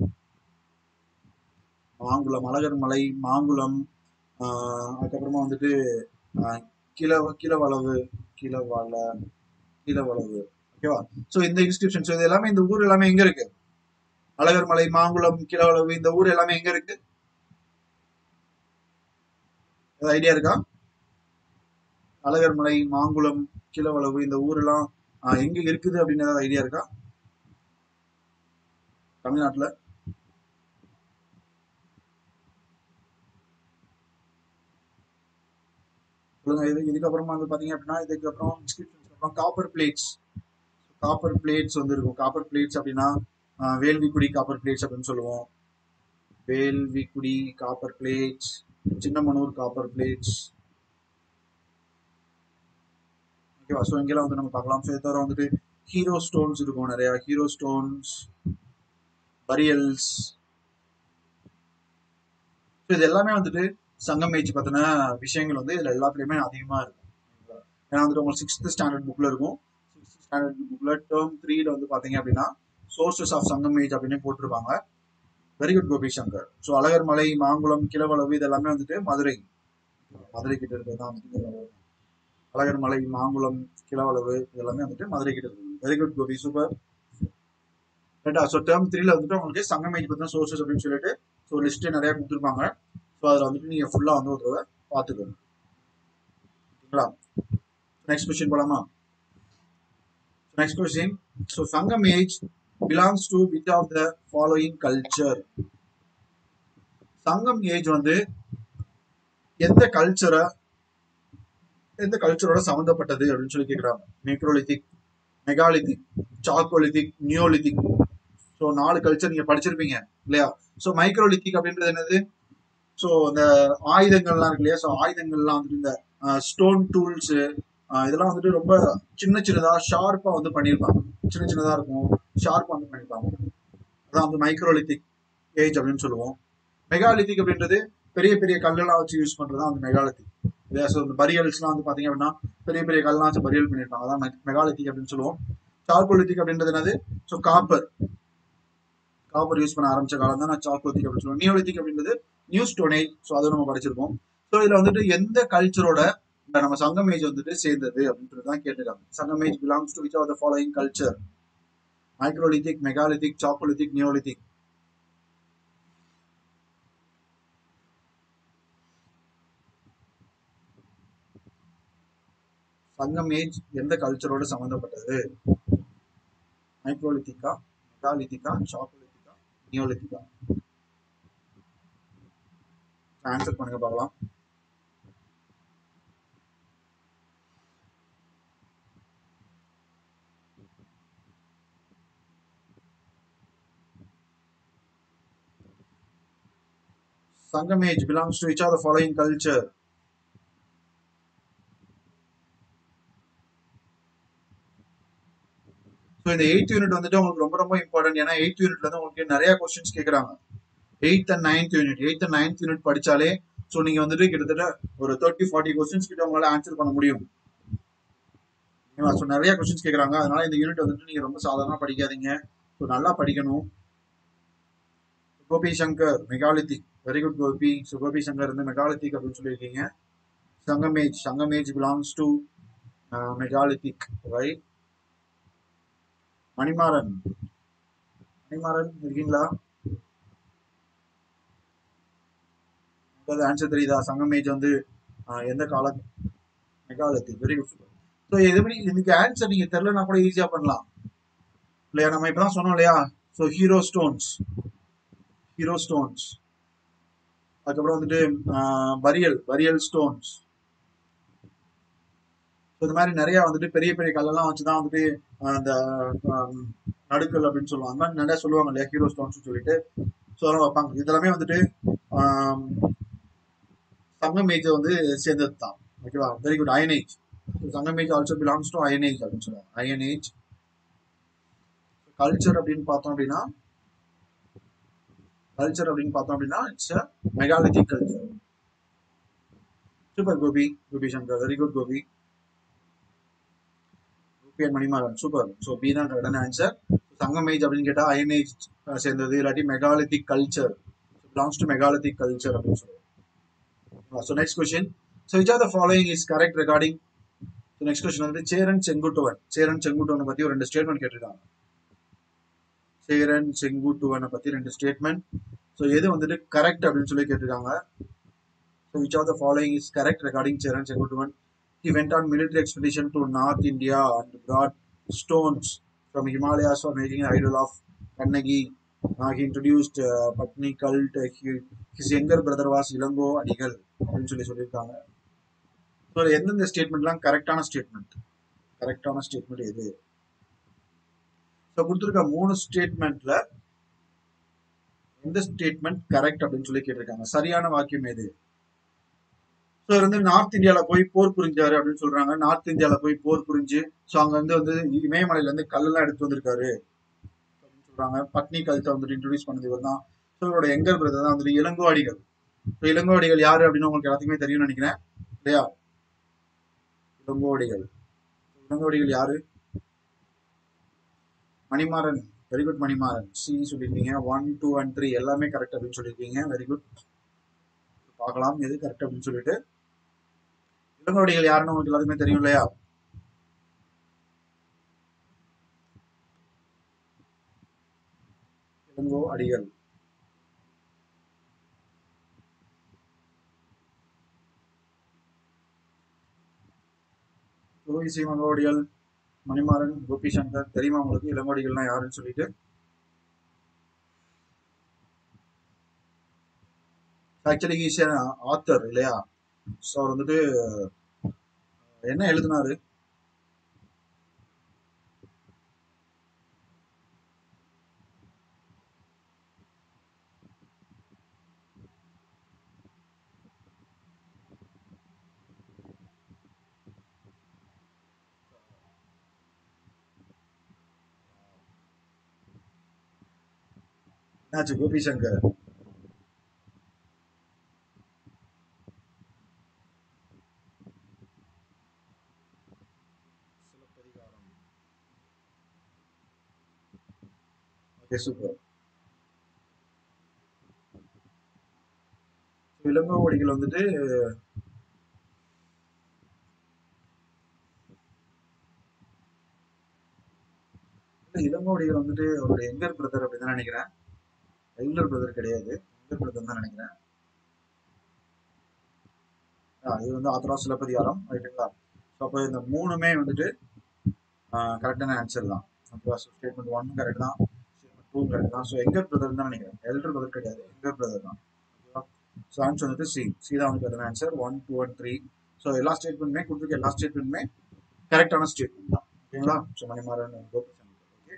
மாங்குளம் அழகர் மலை மாங்குளம் ஆஹ் அதுக்கப்புறமா வந்துட்டு ஆஹ் கிள கிளவளவு கிளவள கிளவளவு ஓகேவா ஸோ இந்த இன்ஸ்கிரிப்ஷன் ஸோ இது எல்லாமே இந்த ஊர் எல்லாமே எங்க இருக்கு அழகர் மலை மாங்குளம் கிளவளவு இந்த ஊர் எல்லாமே எங்க இருக்கு ஏதாவது ஐடியா இருக்கா அழகர் மலை மாங்குளம் கிளவளவு இந்த ஊரெல்லாம் ஆஹ் எங்க இருக்குது அப்படின்னு ஏதாவது ஐடியா இருக்கா தமிழ்நாட்டுல சொல்லுங்க இது இதுக்கப்புறமா வந்து பாத்தீங்க அப்படின்னா இதுக்கப்புறம் இன்ஸ்கிரிப்ஷன்ஸ்க்கு அப்புறம் காப்பர் பிளேட்ஸ் காப்பர் பிளேட்ஸ் வந்து இருக்கும் காப்பர் பிளேட்ஸ் அப்படின்னா ஆஹ் வேள்விக்குடி காப்பர் பிளேட்ஸ் அப்படின்னு சொல்லுவோம் Velvikudi copper plates Chinnamanur copper plates ஓகேவா ஸோ இங்கெல்லாம் வந்து நம்ம பார்க்கலாம் ஸோ இது தவிர வந்துட்டு ஹீரோ ஸ்டோன்ஸ் இருக்கும் நிறைய ஹீரோ ஸ்டோன்ஸ் பரியல்ஸ் ஸோ இது எல்லாமே வந்துட்டு சங்கமேஜ் பத்தின விஷயங்கள் வந்து இதுல எல்லாத்துலயுமே அதிகமா இருக்கும் ஏன்னா வந்துட்டு உங்களுக்கு சிக்ஸ்த் ஸ்டாண்டர்ட் புக்ல இருக்கும் சிக்ஸ்த் ஸ்டாண்டர்ட் புக்ல டேர்ம் த்ரீல வந்து பாத்தீங்க அப்படின்னா சோர்சஸ் ஆஃப் சங்கமேஜ் அப்படின்னு போட்டிருப்பாங்க very good Gopi Shankar so Azhagar Malai Mangulam கிளவளவு இது எல்லாமே வந்துட்டு மதுரை மதுரை கிட்ட இருக்கிறது தான் வந்துட்டு அழகர் மலை மாங்குளம் கிளவளவு இது எல்லாமே வந்துட்டு மதுரை கிட்ட இருக்கு வெரி குட் கோபி சூப்பர் ரைட்டா ஸோ டேர்ம் த்ரீல வந்துட்டு உங்களுக்கு சங்கமேஜ் பத்தின சோர்சஸ் அப்படின்னு சொல்லிட்டு ஸோ லிஸ்ட் நிறைய கொடுத்துருப்பாங்க ஸோ அதில் வந்துட்டு நீங்கள் ஃபுல்லாக வந்து ஒரு தடவை பார்த்துக்கணும் ஓகேங்களா நெக்ஸ்ட் கொஸ்டின் போலாமா next question so Sangam age belongs to which of the following culture Sangam age வந்து எந்த கல்ச்சரை எந்த கல்ச்சரோட சம்மந்தப்பட்டது அப்படின்னு சொல்லி கேட்குறாங்க microlithic megalithic chalcolithic neolithic so நாலு கல்ச்சர் நீங்க படிச்சிருப்பீங்க இல்லையா ஸோ மைக்ரோலித்திக் அப்படின்றது என்னது ஸோ இந்த ஆயுதங்கள்லாம் இருக்கு இல்லையா ஸோ ஆயுதங்கள்லாம் வந்துட்டு இந்த ஸ்டோன் டூல்ஸ் இதெல்லாம் வந்துட்டு ரொம்ப சின்ன சின்னதா ஷார்ப்பா வந்து பண்ணியிருப்பாங்க சின்ன சின்னதா இருக்கும் ஷார்ப்பா வந்து பண்ணியிருப்பாங்க அதான் வந்து மைக்ரோலித்திக் ஏஜ் அப்படின்னு சொல்லுவோம் மெகாலித்திக் அப்படின்றது பெரிய பெரிய கல்லெல்லாம் வச்சு யூஸ் பண்றது தான் வந்து மெகாலித்திக் இல்லையா ஸோ இந்த பரியல்ஸ்லாம் வந்து பாத்தீங்க அப்படின்னா பெரிய பெரிய கல்லாம் வச்சு பரியல் பண்ணியிருப்பாங்க அதான் மெகாலித்திக் அப்படின்னு சொல்லுவோம் சார்கோலித்திக் அப்படின்றது என்னது ஸோ காப்பர் காப்பர் யூஸ் பண்ண ஆரம்பிச்ச காலம் தான் நான் சாக்கோலித்திக் அப்படின்னு சொல்லுவோம் நியோலித்திக் அப்படின்றது நியூ ஸ்டோனேஜ் ஸோ அதை நம்ம படிச்சிருப்போம் ஸோ இதுல வந்துட்டு எந்த கல்ச்சரோட நம்ம சங்கமேஜ் வந்துட்டு சேர்ந்தது அப்படின்றது தான் கேட்டிருக்காங்க Sangam age belongs to which are the following culture microlithic megalithic chalcolithic neolithic Sangam age எந்த கல்ச்சரோட சம்மந்தப்பட்டது மைக்ரோலித்திக்கா மெகாலித்திக்கா சாக்கோலித்திக்கா நியோலித்திக்கா ஆன்சர் பண்ணுங்க பார்க்கலாம் Sangam age belongs to which of the following culture? So இந்த எயித் யூனிட் வந்துட்டு உங்களுக்கு ரொம்ப ரொம்ப இம்பார்ட்டன்ட் ஏன்னா எயித் யூனிட்ல இருந்து உங்களுக்கு நிறைய கொஸ்டின்ஸ் கேட்குறாங்க eighth and ninth unit eighth and ninth unit படிச்சாலே ஸோ நீங்க வந்துட்டு கிட்டத்தட்ட ஒரு தேர்ட்டி ஃபார்ட்டி கொஸ்டின்ஸ் கிட்ட உங்களால ஆன்சர் பண்ண முடியும் ஸோ நிறைய கொஸ்டின்ஸ் கேட்குறாங்க அதனால இந்த யூனிட் வந்துட்டு நீங்க ரொம்ப சாதாரண படிக்காதீங்க ஸோ நல்லா படிக்கணும் Gopi Shankar megalithic very good Gopi so Gopi Shankar வந்து மெகாலித்திக் அப்படின்னு சொல்லியிருக்கீங்க Sangam age Sangam age belongs to megalithic right Manimaran Manimaran இருக்கீங்களா ஆன்சர் தெரியுதா சங்கமேஜ் வந்து ஆஹ், எந்த கால மெகாலித்திக் வெரி குட் ஸோ எப்படி இதுக்கு ஆன்சர் நீங்க தெரியலனா கூட ஈஸியா பண்ணலாம் இல்லையா நம்ம இப்பதான் சொன்னோம் இல்லையா so hero stones hero stones அதுக்கப்புறம் வந்துட்டு வரியல் வரியல் ஸ்டோன்ஸ் இந்த மாதிரி நிறைய வந்துட்டு பெரிய பெரிய கல்லெல்லாம் வச்சுதான் வந்துட்டு ஆஹ் அந்த ஆம், நடுக்கல் அப்படின்னு சொல்லுவாங்க அந்த மாதிரி நிறைய சொல்லுவாங்க இல்லையா ஹீரோ ஸ்டோன்ஸ் சொல்லிட்டு ஸோ அதெல்லாம் வைப்பாங்க இதெல்லாமே வந்துட்டு ஆம், சங்கம் ஏஜ் வந்து சேர்ந்தது தான் ஓகேவா very good iron age Sangam age also belongs to iron age அப்படின்னு சொல்லுவாங்க அயன் ஏஜ் கல்ச்சர் அப்படின்னு பார்த்தோம் அப்படின்னா கல்ச்சர் அப்படின்னு பார்த்தோம் அப்படின்னா it's megalithic culture super Gopi Gopi Shankar very good Gopi Gopi and Manimaran super so B தான் கரெக்டான ஆன்சர் சங்கம் ஏஜ் அப்படின்னு கேட்டால் அயன் ஏஜ் சேர்ந்தது இல்லாட்டி megalithic culture belongs to megalithic culture அப்படின்னு சொல்லுவோம் so next question so which are the following is correct regarding so next question வந்து சேரன் செங்குட்டுவன் சேரன் செங்குட்டுவனை பற்றி ஒரு ரெண்டு ஸ்டேட்மெண்ட் கேட்டிருக்காங்க சேரன் செங்குட்டுவனை பற்றி ரெண்டு ஸ்டேட்மெண்ட் ஸோ எது வந்துட்டு கரெக்ட் அப்படின்னு சொல்லி கேட்டிருக்காங்க so which are the following is correct regarding Cheran Chenguttuvan he went on military expedition to North India and brought stones from Himalayas for making an idol of Kannagi. Uh, he introduced uh, Patni cult. Uh, he, his younger brother was Ilango Adigal அப்படின்னு சொல்லி சொல்லியிருக்காங்க so எந்தெந்த ஸ்டேட்மெண்ட்லாம் கரெக்டான statement கரெக்டான statement எது so கொடுத்துருக்க மூணு ஸ்டேட்மெண்ட்ல எந்த ஸ்டேட்மெண்ட் கரெக்ட் அப்படின்னு சொல்லி கேட்டிருக்காங்க சரியான வாக்கியம் எது ஸோ வந்து நார்த் இந்தியாவில் போய் போர் புரிஞ்சாரு அப்படின்னு சொல்றாங்க நார்த் இந்தியாவில் போய் போர் புரிஞ்சு ஸோ அங்க வந்து வந்து இமயமலையில இருந்து கல்லெல்லாம் எடுத்து வந்திருக்காரு அப்படின்னு சொல்றாங்க பட்னி கல்ச்சர் வந்துட்டு இன்ட்ரடியூஸ் பண்ணது இவர் தான் ஸோ இவரோட எங்கர் பிரதர் தான் வந்துட்டு இளங்கோவாடிகள் ஸோ இளங்கோவாடிகள் யாரு அப்படின்னு உங்களுக்கு எல்லாத்துக்குமே தெரியும்னு நினைக்கிறேன் இல்லையா இளங்கோவாடிகள் இளங்கோவாடிகள் யாரு Manimaran very good Manimaran C சொல்லியிருக்கீங்க ஒன் டூ அண்ட் த்ரீ எல்லாமே கரெக்ட் அப்படின்னு சொல்லியிருக்கீங்க வெரி குட் பார்க்கலாம் எது கரெக்ட் அப்படின்னு சொல்லிட்டு இளங்கோடிகள் யாருன்னு உங்களுக்கு எல்லாத்துக்குமே தெரியும் இல்லையா இளங்கோ அடிகள் ஓவிசி மங்கோடிகள் மணிமாறன் கோபி சங்கர் தெரியுமா உங்களுக்கு இளங்கோடிகள்னா யாருன்னு சொல்லிட்டு ஆக்சுவலி ஈஸ் ஆத்தர் இல்லையா ஸோ அவர் வந்துட்டு என்ன எழுதினாரு என்னாச்சு கோபி சங்கர் சிலப்பதிகாரம் ஓகே சூப்பர் இளங்கோவடிகள் வந்துட்டு இல்ல, இளங்கோவடிகள் வந்துட்டு அவருடைய எங்கர் பிரதர் அப்படின்னு தான் நினைக்கிறேன் எல்டர் பிரதர் கிடையாது எங்கர் பிரதர் தான் நினைக்கிறேன் ஆ, இது வந்து ஆத்ரா சிலப்பதிகாரம் ரைட்டுங்களா ஸோ அப்போ இந்த மூணுமே வந்துட்டு கரெக்டான ஆன்சர் தான் ஓகேவா ஸோ ஸ்டேட்மெண்ட் ஒன் கரெக்ட் தான் ஸ்டேட்மெண்ட் டூ கரெக்ட் தான் ஸோ எங்கர் பிரதர் தான் நினைக்கிறேன் எல்டர் பிரதர் கிடையாது எங்கர் பிரதர் தான் ஓகேவா ஸோ ஆன்சர் வந்துட்டு சி சி தான் வந்து கரெக்டான answer one two one three so எல்லா ஸ்டேட்மெண்ட்டுமே கொடுத்துருக்க எல்லா ஸ்டேட்மெண்ட்டுமே கரெக்டான ஸ்டேட்மெண்ட் தான் ஓகேங்களா so Manimaran Gopi okay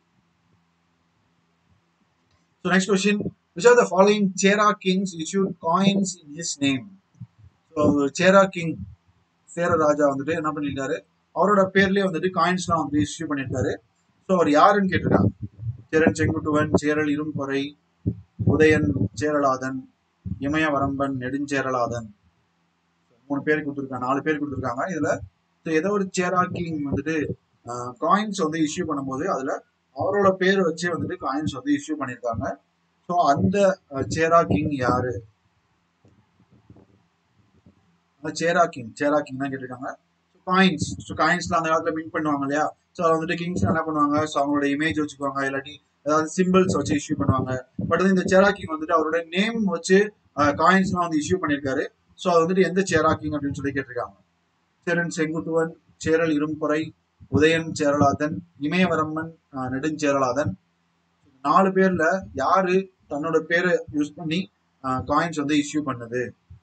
so next question which are the following Chera kings issued coins in his name so Chera king சேர ராஜா வந்துட்டு என்ன பண்ணியிருக்காரு அவரோட பேர்லயே வந்துட்டு காயின்ஸ்லாம் வந்து இஷ்யூ பண்ணியிருக்காரு ஸோ அவர் யாருன்னு கேட்டிருக்காங்க சேரன் செங்குட்டுவன் சேரல் இரும்பொறை உதயன் சேரலாதன் இமயவரம்பன் நெடுஞ்சேரலாதன் மூணு பேர் கொடுத்துருக்காங்க நாலு பேர் கொடுத்துருக்காங்க இதுல so ஏதோ ஒரு சேரா கிங் வந்துட்டு காயின்ஸ் வந்து இஷ்யூ பண்ணும்போது அதுல அவரோட பேர் வச்சு வந்துட்டு காயின்ஸ் வந்து இஷ்யூ பண்ணியிருக்காங்க ஸோ அந்த அஹ், சேரா கிங் யாரு அந்த சேரா கிங் சேரா கிங் தான் கேட்டிருக்காங்க காயின்ஸ் ஸோ காயின்ஸ்ல அந்த காலத்துல மின் பண்ணுவாங்க இல்லையா ஸோ வந்துட்டு கிங்ஸ் என்ன பண்ணுவாங்க ஸோ அவங்களோட இமேஜ் வச்சுக்குவாங்க இல்லாட்டி ஏதாவது சிம்பிள்ஸ் வச்சு இஷ்யூ பண்ணுவாங்க பட் வந்து இந்த சேரா கிங் வந்துட்டு அவரோட நேம் வச்சு காயின்ஸ்லாம் வந்து இஷ்யூ பண்ணியிருக்காரு ஸோ அது வந்துட்டு எந்த சேரா கிங் அப்படின்னு சொல்லி கேட்டிருக்காங்க சேரன் செங்குட்டுவன் சேரல் இரும்பொறை உதயன் சேரலாதன் இமயவரம்மன் அஹ், நெடுஞ்சேரலாதன் நாலு பேர்ல யாரு தன்னோட பேரை யூஸ் பண்ணி காயின்ஸ் வந்து இஷ்யூ பண்ணுது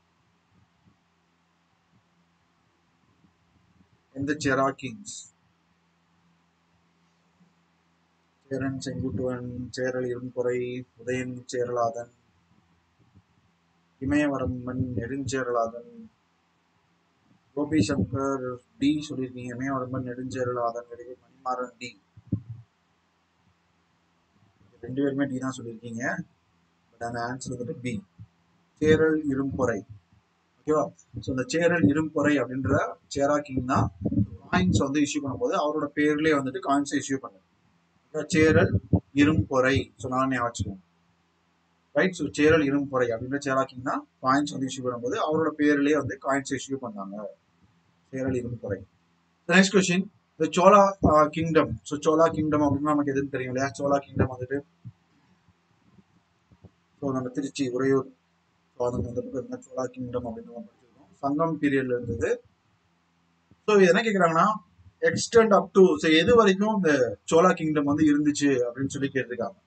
எந்த சேரா கிங்ஸ் சேரன் செங்குட்டுவன் சேரல் இரும்பொறை உதயன் சேரலாதன் இமயவரம்மன் நெடுஞ்சேரலாதன் கோபி சங்கர் டி சொல்லியிருக்கீங்க இமயவரம்மன் நெடுஞ்சேரலாதன் கிடைக்கும் மணிமாறன் டி ரெண்டு பேருமே டி தான் சொல்லியிருக்கீங்க பட் அந்த ஆன்சர் வந்துட்டு பி சேரல் இரும்பொறை ஓகேவா ஸோ இந்த சேரல் இரும்பொறை அப்படின்ற சேரா கிங் தான் காயின்ஸ் வந்து இஷ்யூ பண்ணும்போது அவரோட பேர்லயே வந்துட்டு காயின்ஸ் இஷ்யூ பண்ணாரு Okay, சேரல் இரும்பொறை ஸோ நான் ஞாபகம் வச்சுக்கோங்க ரைட் ஸோ சேரல் இரும்பொறை அப்படின்ற சேரா கிங் தான் காயின்ஸ் வந்து இஷ்யூ பண்ணும்போது அவரோட பேர்லயே வந்து காயின்ஸ் இஷ்யூ பண்ணாங்க சேரல் இரும்பொறை நெக்ஸ்ட் கொஸ்டின் இந்த Chola kingdom so Chola kingdom அப்படின்னா நமக்கு எதுன்னு தெரியும் இல்லையா சோலா கிங்டம் வந்துட்டு ஸோ நம்ம திருச்சி உறையூர் ஸோ அது அந்த பக்கம் இருந்தா சோலா கிங்டம் அப்படின்னு நம்ம படிச்சிருக்கோம் சங்கம் பீரியட்ல இருந்தது ஸோ என்ன கேட்குறாங்கன்னா எக்ஸ்டெண்ட் அப் டு ஸோ எது வரைக்கும் இந்த சோலா கிங்டம் வந்து இருந்துச்சு அப்படின்னு சொல்லி கேட்டிருக்காங்க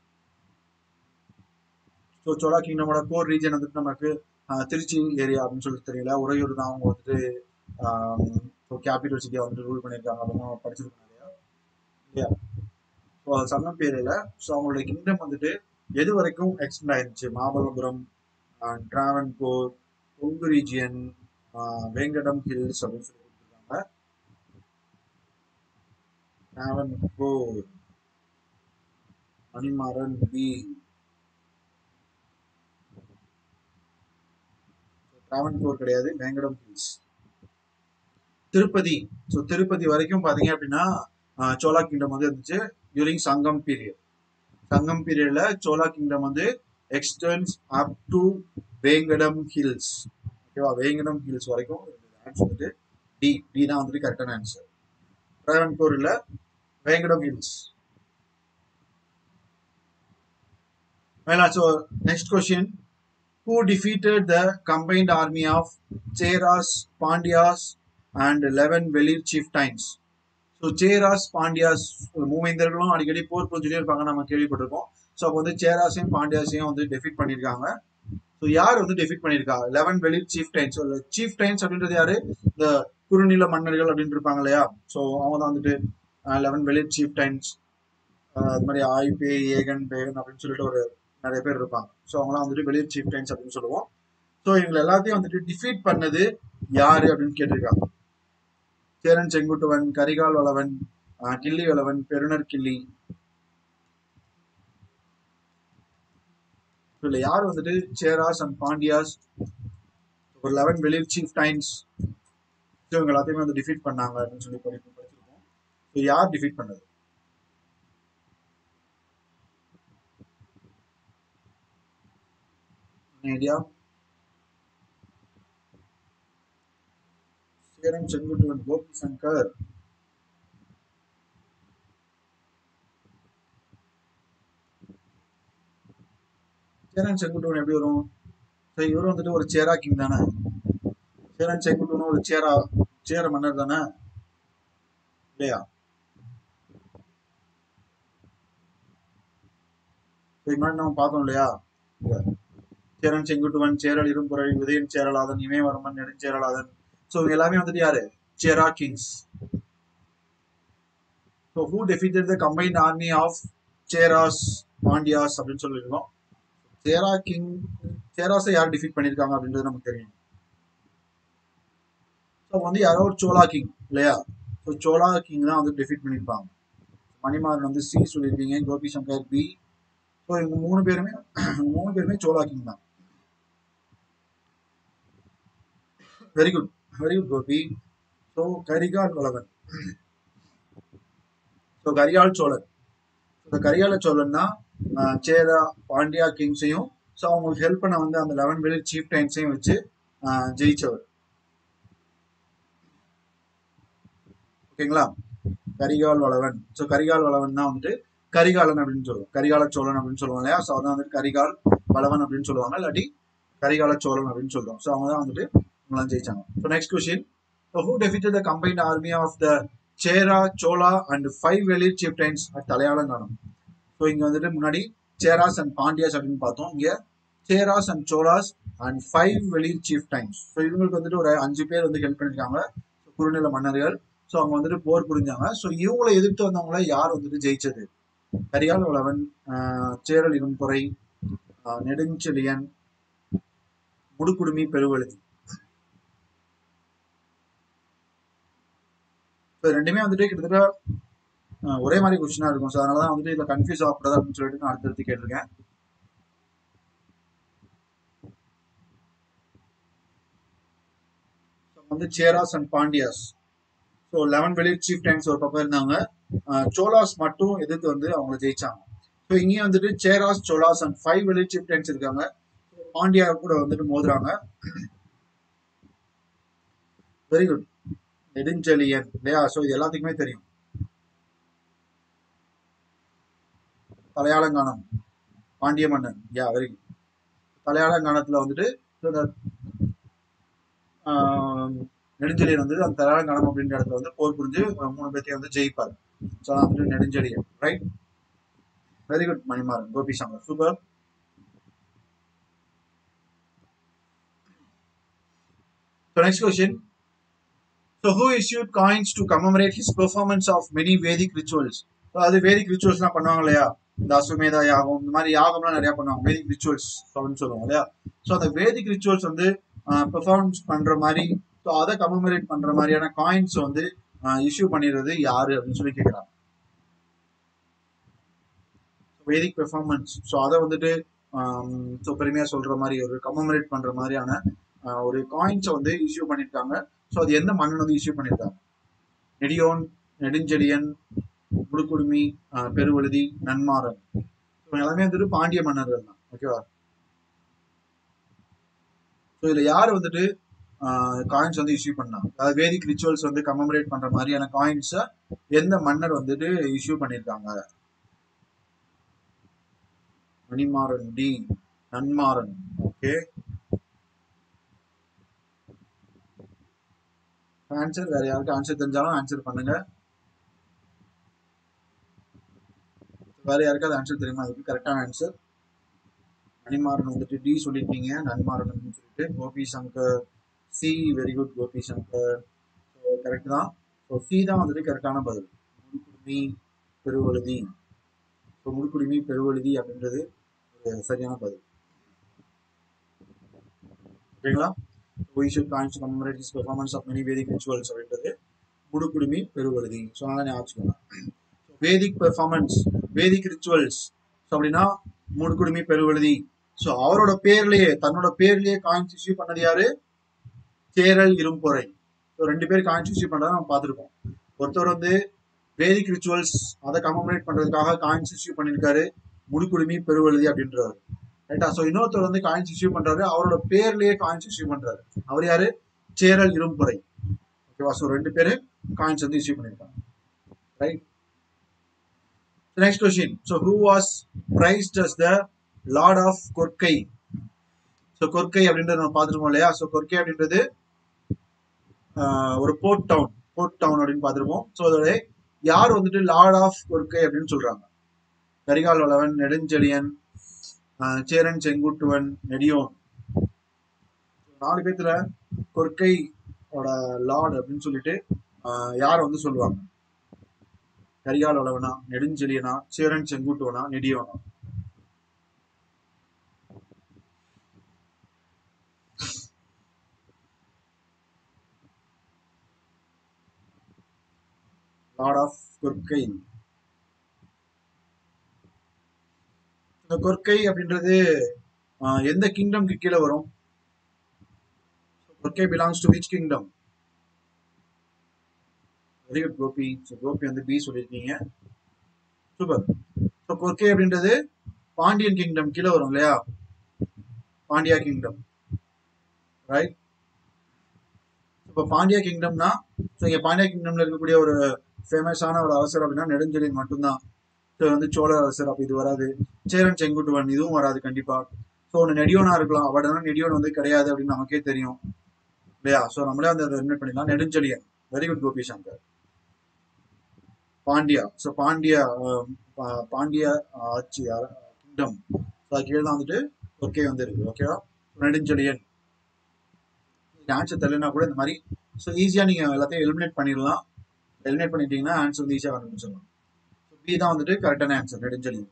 ஸோ சோலா கிங்டமோட கோர் ரீஜன் வந்துட்டு நமக்கு ஆஹ், திருச்சி ஏரியா அப்படின்னு சொல்லி தெரியல உறையூர் தான் அவங்க வந்துட்டு ஸோ கேபிட்டல் சிட்டியாக வந்துட்டு ரூல் பண்ணியிருக்காங்க அப்படின்னு நம்ம படிச்சிருக்கோம் இல்லையா இல்லையா ஸோ சங்கம் பேரில் ஸோ அவங்களுடைய கிங்டம் வந்துட்டு எது வரைக்கும் எக்ஸ்டெண்ட் ஆயிருந்துச்சு மாமல்லபுரம் டிராவன்கோர் கொங்கு ரீஜியன் வேங்கடம் ஹில்ஸ் அப்படின்னு சொல்லி கொடுத்துருக்காங்க டிராவன்கோர் மணிமாறன் பி டிராவன்கோர் கிடையாது வேங்கடம் ஹில்ஸ் திருப்பதி ஸோ திருப்பதி வரைக்கும் பார்த்தீங்க அப்படின்னா ஆஹ், சோலா கிங்டம் வந்து இருந்துச்சு டியூரிங் சங்கம் பீரியட் சங்கம் பீரியட்ல சோலா கிங்டம் வந்து extends up to Venkatam hills ஓகேவா வேங்கடம் ஹில்ஸ் வரைக்கும் ஆன்சர் வந்துட்டு டி டி தான் வந்துட்டு கரெக்டான ஆன்சர் டிராவன்கோர் இல்ல Venkatam hills so next question who defeated the combined army of Cheras, Pandyas, and 11 Velir chieftains. So Cheras Pandyas மூவேந்தர்களும் அடிக்கடி போர் புரிஞ்சுட்டே இருப்பாங்க நம்ம கேள்விப்பட்டிருக்கோம் ஸோ அப்போ வந்து சேராஸையும் பாண்டியாஸையும் வந்து டெஃபிட் பண்ணியிருக்காங்க ஸோ யார் வந்து டெஃபிட் பண்ணியிருக்கா லெவன் வெளிர் சீஃப் டைன்ஸ் சீஃப் டைன்ஸ் அப்படின்றது யாரு இந்த குறுநில மன்னர்கள் அப்படின்னு இருப்பாங்க இல்லையா ஸோ அவங்க தான் வந்துட்டு லெவன் வெளிர் சீஃப் டைன்ஸ் அது மாதிரி ஆய் பே ஏகன் பேகன் அப்படின்னு சொல்லிட்டு ஒரு நிறைய பேர் இருப்பாங்க ஸோ அவங்களாம் வந்துட்டு வெளிர் சீஃப் டைன்ஸ் அப்படின்னு சொல்லுவோம் ஸோ இவங்க எல்லாத்தையும் வந்துட்டு டிஃபீட் பண்ணது யாரு அப்படின்னு கேட்டிருக்காங்க சேரன் செங்குட்டுவன் கரிகால் வளவன் ஆஹ் கிள்ளி வளவன் பெருனர் கிள்ளி இதுல யார் வந்துட்டு சேராஸ் அண்ட் பாண்டியாஸ் ஒரு லெவன் வெளிர் சீஃப் டைன்ஸ் இவங்க எல்லாத்தையுமே வந்து டிஃபீட் பண்ணாங்க அப்படின்னு சொல்லி படி படிச்சிருக்கோம் ஸோ யார் டிஃபீட் பண்ணது ஐடியா சேரன் செங்குட்டுவன் கோபி சங்கர் சேரன் செங்குட்டுவன் எப்படி வரும் சரி இவரும் வந்துட்டு ஒரு சேரா கிங் தானே சேரன் செங்குட்டுவன் ஒரு சேரா சேர மன்னர் தானே இல்லையா இதுக்கு முன்னாடி நம்ம பார்த்தோம் இல்லையா இங்க. சேரன் செங்குட்டுவன் சேரல் இரும்புரை உதயன் சேரலாதன் இமயவர்மன் நெடுஞ்சேரலாதன் ஸோ இவங்க எல்லாமே வந்துட்டு யாரு Chera kings so who defeated the combined army of Cheras Pandyas அப்படின்னு சொல்லியிருக்கோம் சேரா கிங் சேராஸை யார் டிஃபீட் பண்ணியிருக்காங்க அப்படின்றது நமக்கு தெரியும் ஸோ வந்து யாரோ ஒரு சோலா கிங் இல்லையா ஸோ சோலா கிங் தான் வந்து டிஃபீட் பண்ணியிருப்பாங்க மணிமாறன் வந்து சி சொல்லியிருக்கீங்க கோபி சங்கர் பி ஸோ இவங்க மூணு பேருமே மூணு பேருமே சோலா கிங் தான் very good very good Gopi so Karikal Valavan so Karikal Cholan இந்த கரிகால சோழன் தான் ஆஹ், சேரா பாண்டியா கிங்ஸையும் ஸோ அவங்களுக்கு ஹெல்ப் பண்ண வந்து அந்த லெவன் வில்லேஜ் சீஃப் டைன்ஸையும் வச்சு ஆஹ், ஜெயிச்சவர் ஓகேங்களா கரிகால் வளவன் ஸோ கரிகால் வளவன் தான் வந்துட்டு கரிகாலன் அப்படின்னு சொல்லுவோம் கரிகால சோழன் அப்படின்னு சொல்லுவோம் இல்லையா ஸோ அதான் வந்துட்டு கரிகால் வளவன் அப்படின்னு சொல்லுவாங்க இல்லாட்டி கரிகால சோழன் அப்படின்னு சொல்லுவோம் ஸோ அவங்க தான் வந்துட்டு இவங்களாம் ஜெயிச்சாங்க so next question who defeated the combined army of the Chera Chola and five Velir chieftains at Talaiyalanganam so இங்க வந்துட்டு முன்னாடி சேராஸ் அண்ட் பாண்டியாஸ் அப்படின்னு பார்த்தோம் இங்க Cheras and Cholas and five Velir chieftains so இவங்களுக்கு வந்துட்டு ஒரு அஞ்சு பேர் வந்து ஹெல்ப் பண்ணிருக்காங்க So, குறுநில மன்னர்கள் ஸோ அவங்க வந்துட்டு போர் புரிஞ்சாங்க ஸோ இவங்களை எதிர்த்து வந்தவங்கள யார் வந்துட்டு ஜெயிச்சது Karikal Valavan ah, Cheral Irumporai ah, Nedunchezhiyan Mudukudumi Peruvazhuthi so ரெண்டுமே வந்துட்டு கிட்டத்தட்ட ஆஹ், ஒரே மாதிரி கொஸ்டினா இருக்கும் ஸோ அதனால தான் வந்துட்டு இதில் கன்ஃபியூஸ் ஆகக்கூடாது அப்படின்னு சொல்லிட்டு நான் அடுத்தடுத்து கேட்டிருக்கேன் So, வந்து Cheras and Pandyas so eleven Velir chieftains ஒரு பக்கம் இருந்தாங்க ஆஹ், சோலாஸ் மட்டும் எதிர்த்து வந்து அவங்க ஜெயிச்சாங்க ஸோ இங்கேயும் வந்துட்டு Cheras Cholas and five Velir chieftains இருக்காங்க பாண்டியா கூட வந்துட்டு மோதுறாங்க வெரி குட் நெடுஞ்செழியன் இல்லையா ஸோ இது எல்லாத்துக்குமே தெரியும் தலையாளங்கானம் பாண்டிய மன்னன் யா வெரி குட் தலையாளங்கானத்துல வந்துட்டு so இந்த, ஆஹ், நெடுஞ்செழியன் வந்து அந்த தலையாளங்கானம் அப்படின்ற இடத்துல வந்து போர் புரிஞ்சு அஹ், மூணு பேர்த்தையும் வந்து ஜெயிப்பார் ஸோ அதான் வந்துட்டு Nedunchezhiyan right very good Manimaran Gopi Shankar super So next question. So who issued coins to commemorate his performance of many Vedic rituals? So அது வேதிக் ரிச்சுவல்ஸ்லாம் பண்ணுவாங்க இல்லையா இந்த அஸ்வமேதா யாகம் இந்த மாதிரி யாகம்லாம் நிறைய பண்ணுவாங்க வேதிக் ரிச்சுவல்ஸ் அப்படின்னு சொல்லுவாங்க இல்லையா ஸோ அந்த வேதிக் ரிச்சுவல்ஸ் வந்து பெர்ஃபார்மன்ஸ் பண்ற மாதிரி ஸோ அதை கமமரேட் பண்ற மாதிரியான காயின்ஸ் வந்து இஷ்யூ பண்ணிடுறது யாரு அப்படின்னு சொல்லி கேட்குறாங்க வேதிக் பெர்ஃபார்மன்ஸ் ஸோ அதை வந்துட்டு ஸோ பெருமையாக சொல்ற மாதிரி ஒரு கமமரேட் பண்ற மாதிரியான ஆஹ், ஒரு காயின்ஸை வந்து இஷ்யூ பண்ணியிருக்காங்க ஸோ அது எந்த மன்னன் வந்து இஷ்யூ பண்ணியிருக்காங்க நெடியோன் நெடுஞ்செழியன் முடுக்குடுமி ஆஹ், பெருவழுதி நன்மாறன் இவங்க எல்லாமே வந்துட்டு பாண்டிய மன்னர்கள் தான் ஓகேவா ஸோ இதில் யார் வந்துட்டு காயின்ஸ் வந்து இஷ்யூ பண்ணாங்க அதாவது வேதிக் ரிச்சுவல்ஸ் வந்து கமமரேட் பண்ற மாதிரியான காயின்ஸை எந்த மன்னர் வந்துட்டு இஷ்யூ பண்ணியிருக்காங்க Manimaran D Nanmaran okay answer வேற யாருக்கும் ஆன்சர் தெரிஞ்சாலும் ஆன்சர் பண்ணுங்க வேற யாருக்காவது ஆன்சர் தெரியுமா அதுக்கு கரெக்டான ஆன்சர் மணிமாறன் வந்துட்டு டி சொல்லியிருக்கீங்க நன்மாறன் அப்படின்னு சொல்லிட்டு Gopi Shankar C very good Gopi Shankar so correct தான் ஸோ சி தான் வந்துட்டு கரெக்டான பதில் முடுக்குடுமி பெருவழுதி ஸோ முடுக்குடுமி பெருவழுதி அப்படின்றது ஒரு சரியான பதில் ஓகேங்களா we should coins to commemorate his performance of many Vedic rituals அப்படின்றது முடுக்குடுமி பெருவழுதி ஸோ அதனால ஞாபகம் வச்சுக்கோங்க Vedic performance Vedic rituals so அப்படின்னா முடுக்குடுமி பெருவழுதி ஸோ அவரோட பேர்லயே தன்னோட பேர்லயே காயின்ஸ் இஷ்யூ பண்ணது யாரு சேரல் இரும்பொறை ஸோ ரெண்டு பேர் காயின்ஸ் இஷ்யூ பண்றதை நம்ம பார்த்துருக்கோம் ஒருத்தர் வந்து வேதிக் ரிச்சுவல்ஸ் அதை கமமரேட் பண்றதுக்காக காயின்ஸ் இஷ்யூ பண்ணியிருக்காரு முடுக்குடுமி பெருவழுதி அப்படின்றவர் ரைட்டா ஸோ இன்னொருத்தர் வந்து காயின்ஸ் இஷ்யூ பண்றாரு அவரோட பேர்லயே காயின்ஸ் இஷ்யூ பண்றாரு அவர் யாரு சேரல் இரும்புரை ஓகேவா ஸோ ரெண்டு பேரு காயின்ஸ் வந்து இஷ்யூ பண்ணியிருக்காங்க right next question so who was praised as the lord of Korkai so Korkai அப்படின்றத நம்ம பார்த்துருக்கோம் இல்லையா ஸோ கொர்க்கை அப்படின்றது ஆஹ், ஒரு போர்ட் டவுன் போர்ட் டவுன் அப்படின்னு பார்த்துருப்போம் ஸோ அதோட யார் வந்துட்டு லார்ட் ஆஃப் கொர்க்கை அப்படின்னு சொல்றாங்க கரிகால் வளவன் நெடுஞ்செழியன் ஆஹ், சேரன் செங்குட்டுவன் நெடியோன் நாலு பேத்துல கொர்க்கை லார்ட் அப்படின்னு சொல்லிட்டு ஆஹ், யாரை வந்து சொல்லுவாங்க கரிகால் வளவனா நெடுஞ்செழியனா சேரன் செங்குட்டுவனா நெடியோனா லார்ட் ஆஃப் கொர்க்கை இந்த கொர்க்கை அப்படின்றது ஆஹ், எந்த கிங்டம்க்கு கீழே வரும் Korkai belongs to which kingdom very good Gopi so Gopi வந்து பி சொல்லியிருக்கீங்க சூப்பர் ஸோ கொர்க்கை அப்படின்றது பாண்டியன் கிங்டம் கீழே வரும் இல்லையா பாண்டியா கிங்டம் ரைட் இப்போ பாண்டியா கிங்டம்னா ஸோ இங்கே பாண்டியா கிங்டம்ல இருக்கக்கூடிய ஒரு ஃபேமஸான ஒரு அரசர் அப்படின்னா நெடுஞ்செழியன் மட்டும்தான் ஸோ வந்து சோழ அரசர் அப்போ இது வராது சேரன் செங்குட்டுவன் இதுவும் வராது கண்டிப்பா ஸோ ஒன்று நெடியோனா இருக்கலாம் பட் ஆனால் நெடியோன் வந்து கிடையாது அப்படின்னு நமக்கே தெரியும் இல்லையா ஸோ நம்மளே அந்த எலிமினேட் பண்ணிடலாம் Nedunchezhiyan very good Gopi Shankar Pandya so Pandya ah, பா- பாண்டிய ஆட்சி கிங்டம் ஸோ அது கீழே தான் வந்துட்டு ஓகே வந்து இருக்கு ஓகேவா நெடுஞ்செழியன் ஆன்சர் தெரியலனா கூட இந்த மாதிரி ஸோ ஈஸியாக நீங்கள் எல்லாத்தையும் எலிமினேட் பண்ணிடலாம் எலிமினேட் பண்ணிட்டீங்கன்னா ஆன்சர் வந்து ஈஸியாக கண்டுபிடிச்சிடலாம் ஸோ பி தான் வந்துட்டு கரெக்டான answer Nedunchezhiyan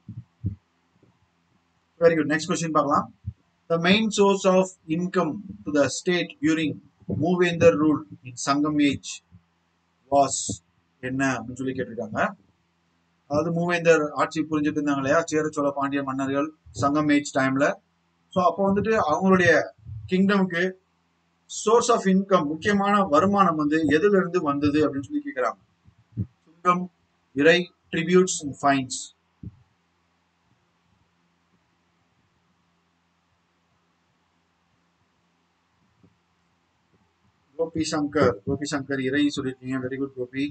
very good next question பார்க்கலாம் the main source of income to the state during Moovendar rule in Sangam age was என்ன அப்படின்னு சொல்லி கேட்டிருக்காங்க அதாவது மூவேந்தர் ஆட்சி புரிஞ்சுட்டு இருந்தாங்க இல்லையா சேர சோழ பாண்டிய மன்னர்கள் சங்கம் ஏஜ் டைம்ல ஸோ அப்போ வந்துட்டு அவங்களுடைய கிங்டமுக்கு சோர்ஸ் ஆஃப் இன்கம் முக்கியமான வருமானம் வந்து எதுல இருந்து வந்தது அப்படின்னு சொல்லி கேட்கிறாங்க Sungam Irai tributes and fines Gopi Shankar Gopi Shankar இறை சொல்லியிருக்கீங்க வெரி குட் கோபி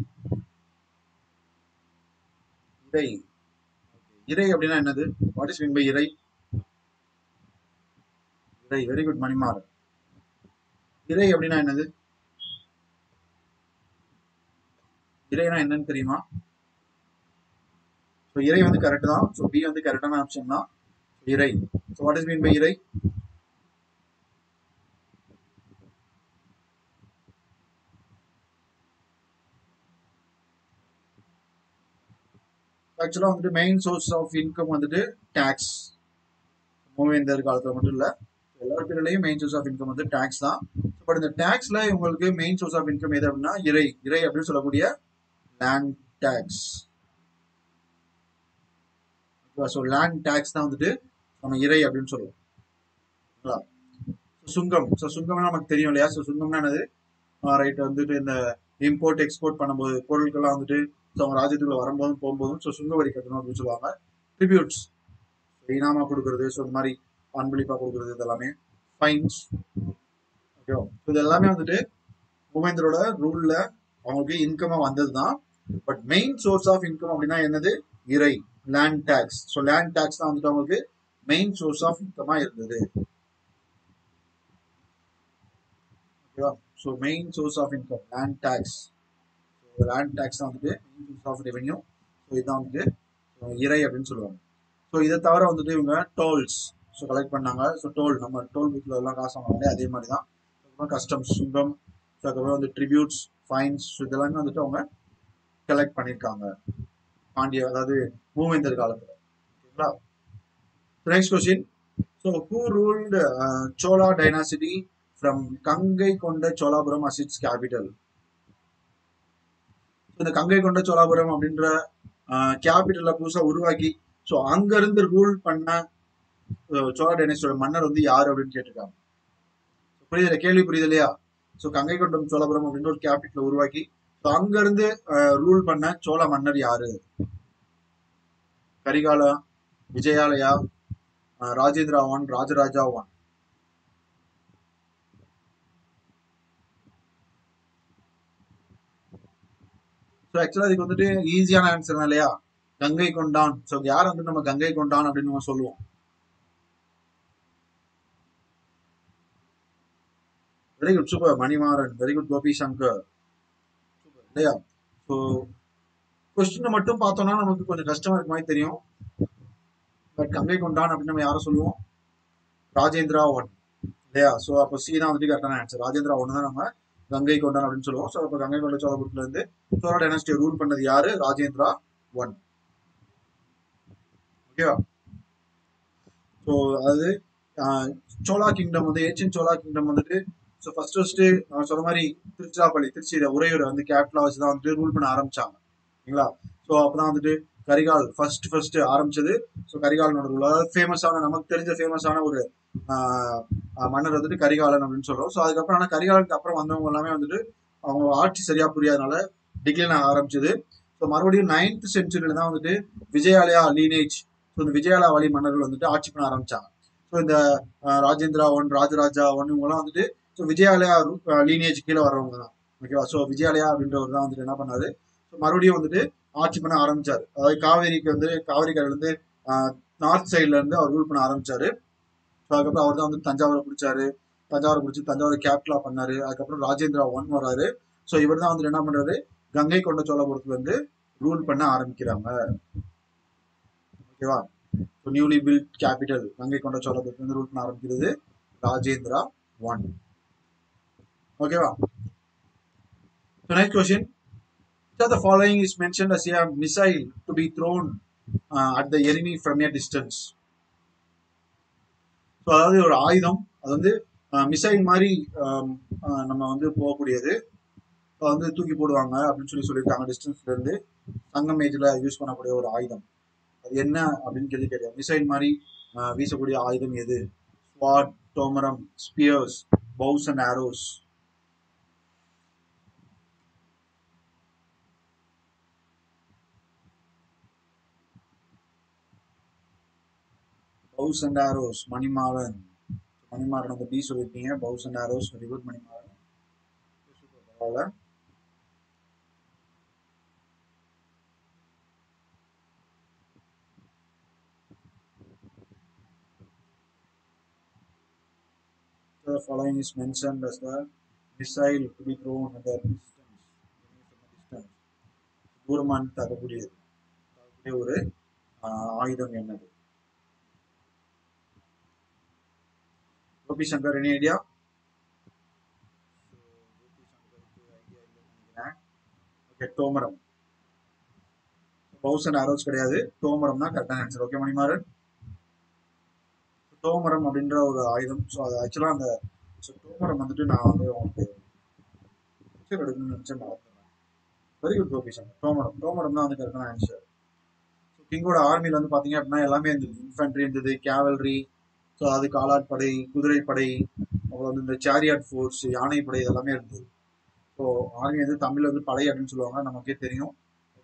இறை இறை அப்படின்னா என்னது வாட் இஸ் மீன் பை இறை இறை வெரி குட் மணிமாறன் இறை அப்படின்னா என்னது இறைனா என்னன்னு தெரியுமா ஸோ இறை வந்து கரெக்ட் தான் ஸோ பி வந்து கரெக்டான ஆப்ஷன் தான் இறை so what is mean by Irai ஆக்சுவலாக வந்துட்டு மெயின் சோர்ஸ் ஆஃப் இன்கம் வந்துட்டு டேக்ஸ் மூவேந்தர் காலத்தில் மட்டும் இல்லை எல்லா பேர்லையும் மெயின் சோர்ஸ் ஆஃப் இன்கம் வந்து டேக்ஸ் தான் பட் இந்த டேக்ஸ்ல உங்களுக்கு மெயின் சோர்ஸ் ஆஃப் இன்கம் எது அப்படின்னா இறை இறை அப்படின்னு சொல்லக்கூடிய land tax so land tax தான் வந்துட்டு நம்ம இறை அப்படின்னு சொல்லுவோம் ஓகேங்களா? So, சுங்கம் ஸோ சுங்கம்னா நமக்கு தெரியும் இல்லையா ஸோ சுங்கம்னா என்னது ரைட் வந்துட்டு இந்த இம்போர்ட் எக்ஸ்போர்ட் பண்ணும்போது பொருட்கள்லாம் வந்துட்டு ஸோ அவங்க ராஜ்யத்துக்குள்ள வரும்போதும் போகும்போதும் ஸோ சுங்க வரி கட்டணும் அப்படின்னு சொல்லுவாங்க ட்ரிபியூட்ஸ் இனாமா கொடுக்கறது ஸோ இந்த மாதிரி அன்பளிப்பா கொடுக்கறது இதெல்லாமே ஃபைன்ஸ் ஓகேவா இது எல்லாமே வந்துட்டு மூவேந்தரோட ரூல்ல அவங்களுக்கு இன்கமா வந்தது தான் but main source of income அப்படின்னா என்னது இறை land tax so land tax தான் வந்துட்டு அவங்களுக்கு மெயின் சோர்ஸ் ஆஃப் இன்கமா இருந்தது ஓகேவா so main source of income land tax land tax தான் வந்துட்டு main source of revenue so இதுதான் வந்துட்டு அஹ், இறை அப்படின்னு சொல்லுவாங்க ஸோ இதை தவிர வந்துட்டு இவங்க டோல்ஸ் ஸோ கலெக்ட் பண்ணாங்க ஸோ டோல் நம்ம டோல் புக்கில் எல்லாம் காசு வாங்குவாங்களே அதே மாதிரி தான் அதுக்கப்புறம் கஸ்டம்ஸ் சுங்கம் ஸோ அதுக்கப்புறம் வந்து ட்ரிபியூட்ஸ் ஃபைன்ஸ் ஸோ இதெல்லாமே வந்துட்டு அவங்க கலெக்ட் பண்ணியிருக்காங்க பாண்டிய அதாவது மூவேந்தர் காலத்தில் ஓகேங்களா next question so who ruled Chola dynasty from Gangai Konda Cholapuram as it's capital இந்த கங்கை கொண்ட சோலாபுரம் அப்படின்ற கேபிட்டலை புதுசாக உருவாக்கி ஸோ அங்கிருந்து ரூல் பண்ண அஹ், சோழ டைனஸ்டியோட மன்னர் வந்து யார் அப்படின்னு கேட்டிருக்காங்க புரியுது கேள்வி புரியுது இல்லையா ஸோ கங்கை கொண்டம் சோழபுரம் அப்படின்ற ஒரு கேபிட்டலை உருவாக்கி ஸோ அங்கிருந்து ரூல் பண்ண சோழ மன்னர் யாரு கரிகாலா விஜயாலயா அஹ், ராஜேந்திராவான் ராஜராஜாவான் ஸோ ஆக்சுவலாக இதுக்கு வந்துட்டு ஈஸியான ஆன்சர் தான் இல்லையா கங்கை கொண்டான் ஸோ யார் வந்து நம்ம கங்கை கொண்டான் அப்படின்னு நம்ம சொல்லுவோம் very good super Manimaran very good Gopi Shankar super இல்லையா ஸோ கொஸ்டினை மட்டும் பார்த்தோம்னா நமக்கு கொஞ்சம் கஷ்டமா இருக்க மாதிரி தெரியும் பட் கங்கை கொண்டான் அப்படின்னு நம்ம யாரை சொல்லுவோம் ராஜேந்திரா ஒன் இல்லையா ஸோ அப்போ சி தான் வந்துட்டு கரெக்டான ஆன்சர் ராஜேந்திரா ஒன்று தான் நம்ம கங்கை கொண்டான் அப்படின்னு சொல்லுவோம் ஸோ அப்போ கங்கை கொண்ட சோழபுரத்துல இருந்து சோழ டைனஸ்டியை ரூல் பண்ணது யாரு ராஜேந்திரா ஒன் ஓகேவா ஸோ அதாவது ஆஹ், சோழா கிங்டம் வந்து ஏச்சியன் சோழா கிங்டம் வந்துட்டு ஸோ ஃபர்ஸ்ட் ஃபர்ஸ்ட் நான் சொன்ன மாதிரி திருச்சிராப்பள்ளி திருச்சி உரையூரை வந்து கேபிட்டலா வச்சு தான் வந்துட்டு ரூல் பண்ண ஆரம்பிச்சாங்க சரிங்களா ஸோ அப்பதான் வந்துட்டு கரிகால் ஃபர்ஸ்ட் ஃபர்ஸ்ட் ஆரம்பிச்சது ஸோ கரிகாலனோட ரூல் அதாவது ஃபேமஸான நமக்கு தெரிஞ்ச ஃபேமஸான ஒரு ஆஹ், ஆஹ், மன்னர் வந்துட்டு கரிகாலன் அப்படின்னு சொல்றோம் ஸோ அதுக்கப்புறம் ஆனால் கரிகாலனுக்கு அப்புறம் வந்தவங்க எல்லாமே வந்துட்டு அவங்க ஆட்சி சரியா புரியாதனால டிக்ளைன் ஆக ஆரம்பிச்சது ஸோ மறுபடியும் நைன்த் செஞ்சுரியில தான் வந்துட்டு விஜயாலயா லீனேஜ் ஸோ இந்த விஜயாலயா வழி மன்னர்கள் வந்துட்டு ஆட்சி பண்ண ஆரம்பிச்சாங்க ஸோ இந்த ah, Rajendra one Rajaraja one இவங்கெல்லாம் வந்துட்டு ஸோ விஜயாலயா லீனேஜ் கீழே வர்றவங்க தான் ஓகேவா ஸோ விஜயாலயா அப்படின்றவர் தான் வந்துட்டு என்ன பண்ணாரு ஸோ மறுபடியும் வந்துட்டு ஆட்சி பண்ண ஆரம்பிச்சாரு அதாவது காவேரிக்கு வந்து காவேரி கரையில இருந்து நார்த் சைட்ல இருந்து அவர் ரூல் பண்ண ஆரம்பிச்சாரு ஸோ அதுக்கப்புறம் அவர் தான் வந்து தஞ்சாவூரை பிடிச்சாரு தஞ்சாவூரை பிடிச்சி தஞ்சாவூரை கேபிட்டலா பண்ணாரு அதுக்கப்புறம் ராஜேந்திரா ஒன் வராரு ஸோ இவர் தான் வந்துட்டு என்ன பண்றாரு கங்கை கொண்ட சோழபுரத்துல இருந்து ரூல் பண்ண ஆரம்பிக்கிறாங்க ஓகேவா so newly built capital Gangai Konda சோழபுரத்துல இருந்து ரூல் பண்ண ஆரம்பிக்கிறது ராஜேந்திரா ஒன் ஓகேவா so next question So the following is mentioned as a missile to be thrown uh, at the enemy from a distance. So அதாவது ஒரு ஆயுதம் அது வந்து மிசைல் மாதிரி ஆம், ஆஹ், நம்ம வந்து போகக்கூடியது அதை வந்து தூக்கி போடுவாங்க அப்படின்னு சொல்லி சொல்லியிருக்காங்க டிஸ்டன்ஸ்ல இருந்து சங்கம் ஏஜ்ல யூஸ் பண்ணக்கூடிய ஒரு ஆயுதம் அது என்ன அப்படின்னு கேள்வி கேட்க மிசைல் மாதிரி ஆஹ், வீசக்கூடிய ஆயுதம் எது sword Tomaram spears bows and arrows bows and arrows Manimaran Manimaran அந்த பி சொல்லியிருக்கீங்க bows and arrows very good Manimaran super பரவாயில்ல The following is mentioned as the missile to be thrown at the distance. distance. தூரமான தரக்கூடியது தரக்கூடிய ஒரு ஆஹ், ஆயுதம் என்னது Gopi Shankar any idea okay Tomaram bows and arrows கிடையாது டோமரம் தான் கரெக்டான ஆன்சர் ஓகே மணிமாறன் டோமரம் அப்படின்ற ஒரு ஆயுதம் ஸோ அது ஆக்சுவலாக அந்த ஸோ டோமரம் வந்துட்டு நான் வந்து உங்களுக்கு picture எடுக்கணும்னு நினச்சேன் மறந்துடுறேன் வெரி குட் கோபி சங்கர் டோமரம் டோமரம் தான் வந்து கரெக்டான ஆன்சர் ஸோ கிங்கோட ஆர்மியில் வந்து பார்த்தீங்க அப்படின்னா எல்லாமே இருந்தது இன்ஃபென்ட்ரி இருந்தது கேவல்ரி ஸோ அது காலாட்படை குதிரைப்படை அப்புறம் வந்து இந்த சேரியாட் ஃபோர்ஸ் யானைப்படை இதெல்லாமே இருந்தது ஸோ ஆர்மி வந்து தமிழ்ல வந்து படை அப்படின்னு சொல்லுவாங்க நமக்கே தெரியும்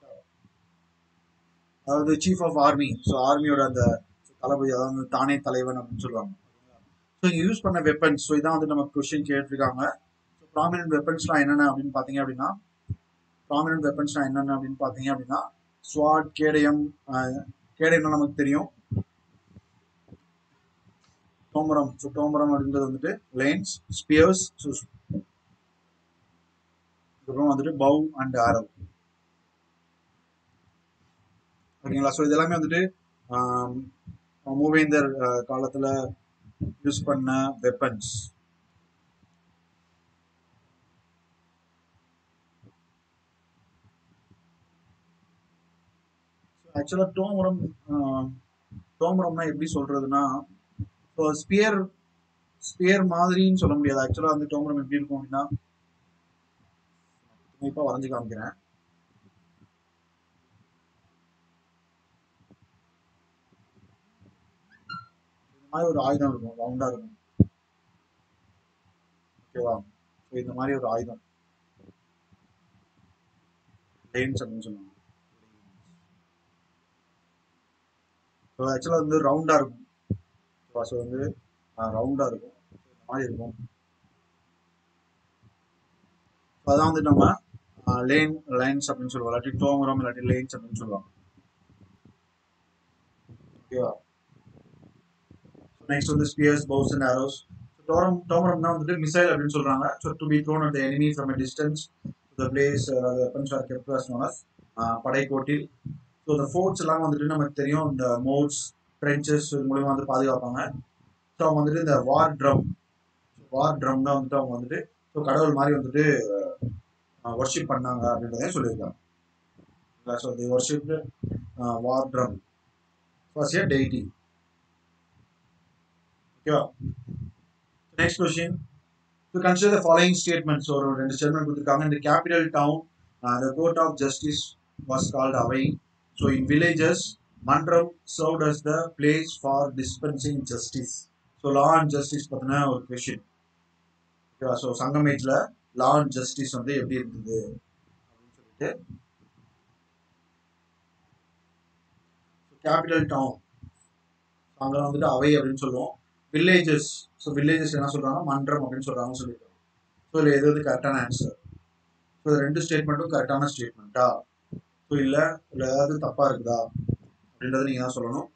அதாவது சீஃப் ஆஃப் ஆர்மி ஸோ ஆர்மியோட அந்த தளபதி அதாவது தானே தலைவன் அப்படின்னு சொல்லுவாங்க ஸோ இங்கே யூஸ் பண்ண வெப்பன்ஸ் ஸோ இதான் வந்து நமக்கு கொஸ்டின் கேட்டிருக்காங்க ஸோ ப்ராமினன்ட் வெப்பன்ஸ்லாம் என்னென்ன அப்படின்னு பார்த்தீங்க அப்படின்னா ப்ராமினன்ட் வெப்பன்ஸ்லாம் என்னென்ன அப்படின்னு பார்த்தீங்க அப்படின்னா ஸ்வாட் கேடயம் கேடயம்னா நமக்கு தெரியும் டோமரம் ஸோ டோமரம் அப்படின்றது வந்துட்டு லைன்ஸ் ஸ்பியர்ஸ் ஸோ அப்புறம் வந்துட்டு பவ் அண்ட் ஆரவ் ஓகேங்களா ஸோ இதெல்லாமே வந்துட்டு ஆம், மூவேந்தர் அஹ், காலத்துல யூஸ் பண்ண வெப்பன்ஸ் ஆக்சுவலாக டோமரம் ஆஹ், டோமரம்னா எப்படி சொல்றதுன்னா இப்போ ஸ்பியர் ஸ்பியர் மாதிரின்னு சொல்ல முடியாது ஆக்சுவலாக வந்து டோமரம் எப்படி இருக்கும் அப்படின்னா இப்போ வரைஞ்சு காமிக்கிறேன் இந்த மாதிரி ஒரு ஆயுதம் இருக்கும் ரவுண்டா இருக்கும் ஓகேவா ஸோ இந்த மாதிரி ஒரு ஆயுதம் லேன்ஸ் அப்படின்னு சொல்லுவாங்க ஸோ ஆக்சுவலாக வந்து ரவுண்டா இருக்கும் ஸோ வந்து ரவுண்டா இருக்கும் இந்த மாதிரி இருக்கும் ஸோ அதான் வந்து நம்ம லேன் லைன்ஸ் அப்படின்னு சொல்லுவோம் இல்லாட்டி டோமரம் இல்லாட்டி லேன்ஸ் அப்படின்னு சொல்லுவாங்க ஓகேவா நெக்ஸ்ட் வந்து ஸ்பியர்ஸ் பவுஸ் அண்ட் ஆரோஸ் டோரம் டோமரம்னா வந்துட்டு மிசைல் அப்படின்னு சொல்றாங்க so to be thrown at enemy from a distance the place அது weapons are kept as known as Padaikottil so இந்த ஃபோர்ட்ஸ் எல்லாம் வந்துட்டு நமக்கு தெரியும் இந்த மோட்ஸ் ட்ரென்ச்சஸ் மூலியமா வந்து பாதுகாப்பாங்க ஸோ அவங்க வந்துட்டு இந்த வார் ட்ரம் வார் ட்ரம் தான் வந்துட்டு அவங்க வந்துட்டு ஸோ கடவுள் மாதிரி வந்துட்டு ஒர்ஷிப் பண்ணாங்க அப்படின்றதையும் சொல்லியிருக்காங்க so the worship war drum was a deity ஓகேவா next question to consider the following statements ஒரு ரெண்டு ஸ்டேட்மெண்ட் கொடுத்துருக்காங்க இந்த capital town the court of justice was called Avai so in villages Manram served as the place for dispensing justice so law and justice பற்றின ஒரு question ஓகேவா so சங்கமேஜில் law and justice வந்து எப்படி இருந்தது அப்படின்னு சொல்லிட்டு கேபிட்டல் டவுன் அங்கே வந்துட்டு அவை அப்படின்னு சொல்லுவோம் வில்லேஜஸ் ஸோ வில்லேஜஸ் என்ன சொல்கிறாங்க மன்றம் அப்படின்னு சொல்கிறாங்கன்னு சொல்லியிருக்காங்க ஸோ இதில் எது வந்து கரெக்டான ஆன்சர் ஸோ இது ரெண்டு ஸ்டேட்மெண்ட்டும் கரெக்டான ஸ்டேட்மெண்ட்டா ஸோ இல்லை இல்லை ஏதாவது தப்பாக இருக்குதா அப்படின்றத நீங்கள் தான் சொல்லணும்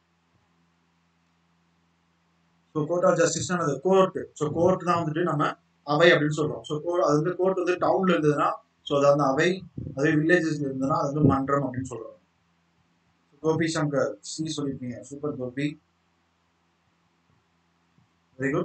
ஸோ கோர்ட் ஆஃப் ஜஸ்டிஸ்னா அது கோர்ட் ஸோ கோர்ட் தான் வந்துட்டு நம்ம அவை அப்படின்னு சொல்றோம் ஸோ அது வந்து கோர்ட் வந்து டவுன்ல இருந்ததுன்னா ஸோ அது வந்து அவை அதே வில்லேஜஸ்ல இருந்ததுன்னா அது வந்து மன்றம் அப்படின்னு சொல்றோம் கோபி சங்கர் சி சொல்லியிருக்கீங்க super Gopi very good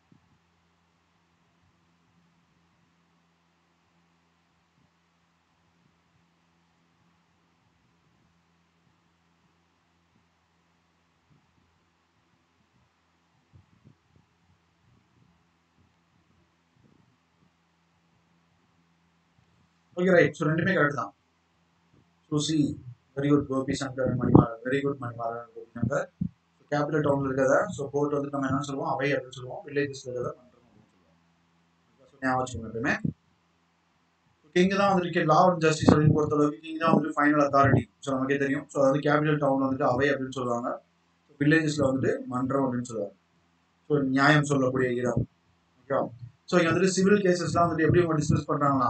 okay right so ரெண்டுமே கரெக்ட் தான் so C very good Gopi Shankar Manimaran very good Manimaran Gopi Shankar capital டவுன்ல இருக்கிறத ஸோ கோர்ட் வந்து நம்ம என்ன சொல்லுவோம் அவை அப்படின்னு சொல்லுவோம் வில்லேஜஸ்ல இருக்கிறத பண்றோம் அப்படின்னு சொல்லுவோம் ஞாபகம் வச்சுக்கோங்க எப்பவுமே கிங் தான் வந்துட்டு லா அண்ட் ஜஸ்டிஸ் அப்படின்னு பொறுத்தளவுக்கு கிங் தான் வந்துட்டு ஃபைனல் அத்தாரிட்டி ஸோ நமக்கே தெரியும் ஸோ அது கேபிட்டல் டவுன் வந்துட்டு அவை அப்படின்னு சொல்லுவாங்க வில்லேஜஸ்ல வந்துட்டு மன்றம் அப்படின்னு சொல்லுவாங்க ஸோ நியாயம் சொல்லக்கூடிய இடம் ஓகேவா ஸோ இங்கே வந்துட்டு சிவில் கேசஸ்லாம் வந்துட்டு எப்படி அவங்க டிஸ்கஸ் பண்றாங்களா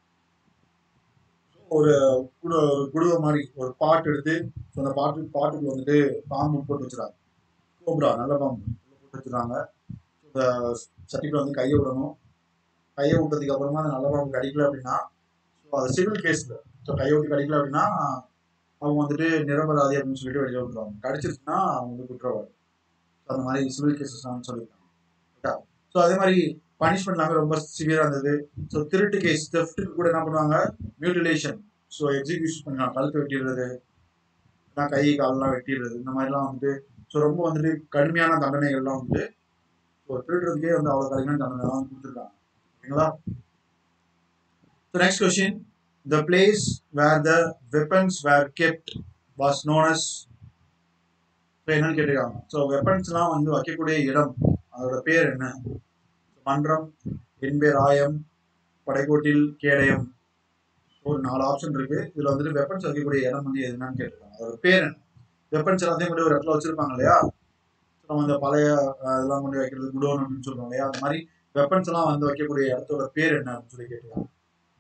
ஒரு குடு ஒரு குடுவை மாதிரி ஒரு பாட்டு எடுத்து ஸோ அந்த பாட்டு பாட்டுக்கு வந்துட்டு பாம்பு போட்டு வச்சுறாங்க கோப்ரா நல்ல பாம்பு போட்டு வச்சுறாங்க இந்த சட்டிக்குள்ள வந்து கையை விடணும் கையை விட்டதுக்கு அப்புறமா அந்த நல்ல பாம்பு கடிக்கல அப்படின்னா ஸோ அது சிவில் கேஸ்ல ஸோ கையை விட்டு கடிக்கல அப்படின்னா அவங்க வந்துட்டு நிரபராதி அப்படின்னு சொல்லிட்டு வெளியே விட்டுருவாங்க கடிச்சிருச்சுன்னா அவங்க வந்து குற்றவாளி ஸோ அந்த மாதிரி சிவில் கேசஸ் சொல்லியிருக்காங்க ஸோ அதே மாதிரி பனிஷ்மெண்ட் எல்லாமே ரொம்ப சிவியரா இருந்தது ஸோ திருட்டு கேஸ் தெஃப்ட்டுக்கு கூட என்ன பண்ணுவாங்க மியூட்டிலேஷன் ஸோ எக்ஸிக்யூஷன் பண்ணலாம் கழுத்து வெட்டிடுறது எல்லாம் கை காலெல்லாம் வெட்டிடுறது இந்த மாதிரிலாம் வந்துட்டு ஸோ ரொம்ப வந்துட்டு கடுமையான தண்டனைகள்லாம் வந்துட்டு ஸோ திருடுறதுக்கே வந்து அவ்வளோ கடுமையான தண்டனைலாம் கொடுத்துருக்காங்க ஓகேங்களா so next question the place where the weapons were kept was known as so என்னன்னு கேட்டிருக்காங்க ஸோ வெப்பன்ஸ்லாம் வந்து வைக்கக்கூடிய இடம் அதோட பேர் என்ன மன்றம் என்பேராயம் படைக்கோட்டில் கேடயம் ஒரு நாலு ஆப்ஷன் இருக்கு இதுல வந்துட்டு வெப்பன்ஸ் வைக்கக்கூடிய இடம் வந்து எதுனான்னு கேட்டிருக்காங்க அதோட பேர் என்ன வெப்பன்ஸ் எல்லாத்தையும் கொண்டு ஒரு இடத்துல வச்சிருப்பாங்க இல்லையா நம்ம இந்த பழைய இதெல்லாம் கொண்டு வைக்கிறது குடோன் அப்படின்னு சொல்றோம் இல்லையா அந்த மாதிரி வெப்பன்ஸ் எல்லாம் வந்து வைக்கக்கூடிய இடத்தோட பேர் என்ன அப்படின்னு சொல்லி கேட்டிருக்காங்க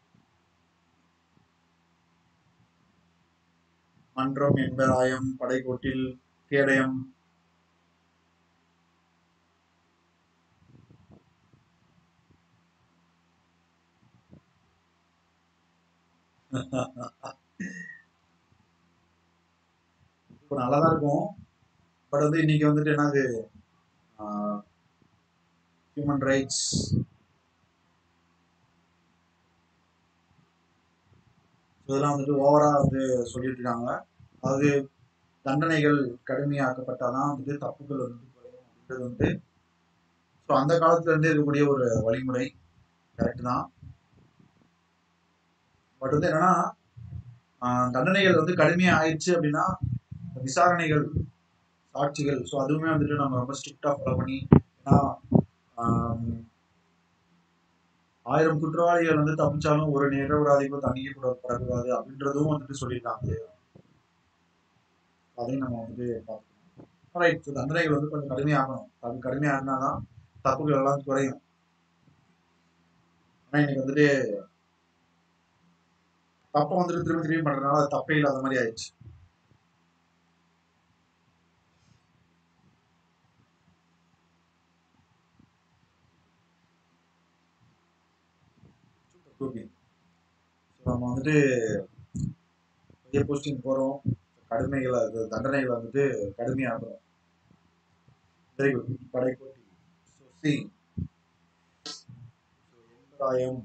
மன்றம் என்பராயம் படைக்கோட்டில் கேடயம் இப்போ நல்லா தான் இருக்கும் பட் வந்து இன்னைக்கு வந்துட்டு என்னது ஹியூமன் ரைட்ஸ் இதெல்லாம் வந்துட்டு ஓவரா வந்து சொல்லிட்டு இருக்காங்க அதாவது தண்டனைகள் கடுமையாக்கப்பட்டாதான் வந்துட்டு தப்புகள் வந்து குறையும் அப்படின்றது வந்து ஸோ அந்த காலத்துல இருந்து இருக்கக்கூடிய ஒரு வழிமுறை கரெக்ட் தான் பட் வந்து என்னன்னா தண்டனைகள் வந்து கடுமையா ஆயிடுச்சு அப்படின்னா விசாரணைகள் சாட்சிகள் ஸோ அதுவுமே வந்துட்டு நம்ம ரொம்ப ஸ்ட்ரிக்டா ஃபாலோ பண்ணி ஏன்னா ஆயிரம் குற்றவாளிகள் வந்து தப்பிச்சாலும் ஒரு நிரபராதிக்கும் தண்டிக்க கூட படக்கூடாது அப்படின்றதும் வந்துட்டு சொல்லியிருக்காங்க அதையும் நம்ம வந்துட்டு பார்க்கணும் ரைட் தண்டனைகள் வந்து கொஞ்சம் கடுமையாகணும் அது கடுமையாகினாதான் தப்புகள் எல்லாம் குறையும் ஆனா இன்னைக்கு வந்துட்டு தப்பை வந்துட்டு திரும்ப திரும்பி பண்றதுனால அது தப்பே இல்லாத மாதிரி ஆயிடுச்சு குரூப்பிங் ஸோ நம்ம வந்துட்டு பெரிய போஸ்டிங் போகிறோம் கடுமைகளை அது தண்டனைகளை வந்துட்டு கடுமையாகிறோம் very good Padaikotti so C எண்பதாயிரம்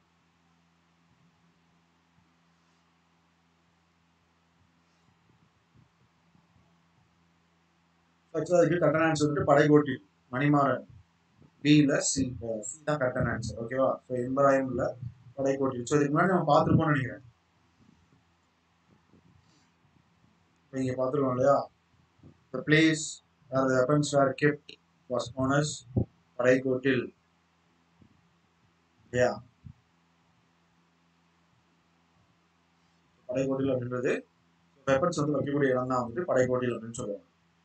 ஆக்சுவலாக அதுக்கு கரெக்டான ஆன்சர் வந்துட்டு படைக்கோட்டி மணிமாறன் பியில் சி சி தான் கரெக்டான ஆன்சர் ஓகேவா ஸோ எண்பதாயிரம் இல்லை படைக்கோட்டி ஸோ இதுக்கு முன்னாடி நம்ம பார்த்துருப்போம்னு நினைக்கிறேன் இப்போ இங்கே பார்த்துருக்கோம் இல்லையா the place are the weapons are kept was known as Padaikottil இல்லையா படைக்கோட்டில் அப்படின்றது வெப்பன்ஸ் வந்து வைக்கக்கூடிய இடம் தான் வந்துட்டு படைக்கோட்டில் அப்படின்னு சொல்லுவாங்க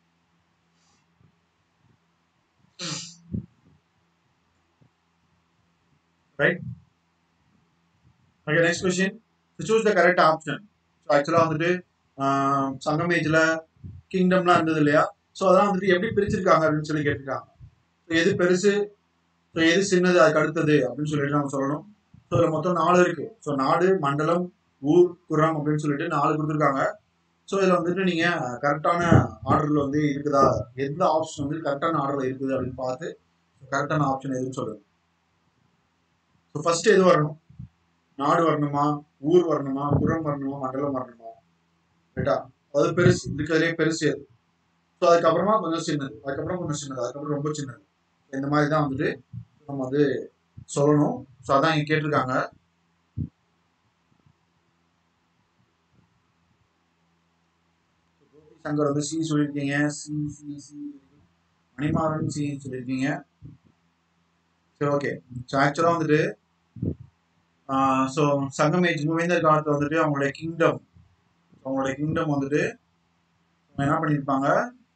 right okay next question so choose the correct option so actually வந்துட்டு ஆஹ், சங்கம் ஏஜ்ல கிங்டம்லாம் இருந்தது இல்லையா ஸோ அதெல்லாம் வந்துட்டு எப்படி பிரிச்சிருக்காங்க அப்படின்னு சொல்லி கேட்டிருக்காங்க ஸோ எது பெருசு ஸோ எது சின்னது அதுக்கு அடுத்தது அப்படின்னு சொல்லிட்டு நம்ம சொல்லணும் ஸோ இதில் மொத்தம் நாலு இருக்கு ஸோ நாடு மண்டலம் ஊர் குரம் அப்படின்னு சொல்லிட்டு நாலு கொடுத்துருக்காங்க ஸோ இதில் வந்துட்டு நீங்கள் கரெக்டான ஆர்டரில் வந்து இருக்குதா எந்த ஆப்ஷன் வந்து கரெக்டான ஆர்டரில் இருக்குது அப்படின்னு பார்த்து கரெக்டான ஆப்ஷன் எதுன்னு சொல்லுங்க ஸோ ஃபர்ஸ்ட் எது வரணும் நாடு வரணுமா ஊர் வரணுமா புறம் வரணுமா மண்டலம் வரணுமா ரைட்டா அது பெருசு இருக்கிறதுலே பெருசு எது ஸோ அதுக்கப்புறமா கொஞ்சம் சின்னது அதுக்கப்புறம் கொஞ்சம் சின்னது அதுக்கப்புறம் ரொம்ப சின்னது இந்த மாதிரி தான் வந்துட்டு நம்ம வந்து சொல்லணும் ஸோ அதான் இங்கே கேட்டிருக்காங்க கோபி சங்கர் வந்து சி சொல்லியிருக்கீங்க C C C Manimaran C சொல்லியிருக்கீங்க சரி ஓகே ஸோ ஆக்சுவலாக வந்துட்டு ஸோ சங்கம் ஏஜ் மூவேந்தர் காலத்தில் வந்துட்டு அவங்களுடைய கிங்டம் அவங்களுடைய கிங்டம் வந்துட்டு அவங்க என்ன பண்ணியிருப்பாங்க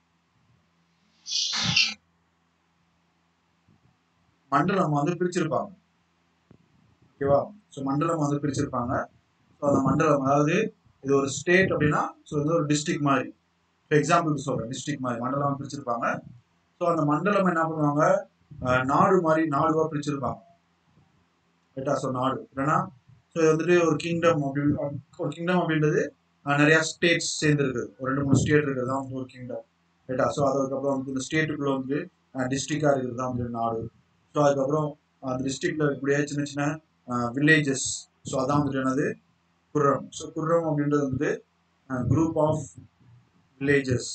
மண்டலம் வந்து பிரிச்சிருப்பாங்க ஓகேவா ஸோ மண்டலம் வந்து பிரிச்சிருப்பாங்க ஸோ அந்த மண்டலம் அதாவது இது ஒரு ஸ்டேட் அப்படின்னா ஸோ இது ஒரு டிஸ்ட்ரிக்ட் மாதிரி இப்போ எக்ஸாம்பிளுக்கு சொல்கிறேன் டிஸ்ட்ரிக்ட் மாதிரி மண்டலம் பிரிச்சிருப்பாங்க ஸோ அந்த மண்டலம் என்ன பண்ணுவாங்க அஹ், நாடு மாதிரி நாடுவா பிரிச்சிருப்பாங்க ரைட்டா ஸோ நாடு இல்லைன்னா ஸோ இது வந்துட்டு ஒரு கிங்டம் அப்படின்னு ஒரு கிங்டம் அப்படின்றது அஹ், நிறைய ஸ்டேட்ஸ் சேர்ந்துருக்கு ஒரு ரெண்டு மூணு ஸ்டேட் இருக்கிறது தான் வந்து ஒரு கிங்டம் ரைட்டா ஸோ அதுக்கப்புறம் வந்து இந்த ஸ்டேட்டுக்குள்ள வந்து டிஸ்ட்ரிக்டாக இருக்கிறது தான் வந்து நாடு ஸோ அதுக்கப்புறம் அந்த டிஸ்ட்ரிக்ட்ல இருக்கக்கூடிய சின்ன சின்ன வில்லேஜஸ் ஸோ அதான் வந்துட்டு என்னது குர்ரம் ஸோ குர்ரம் அப்படின்றது வந்துட்டு group of villages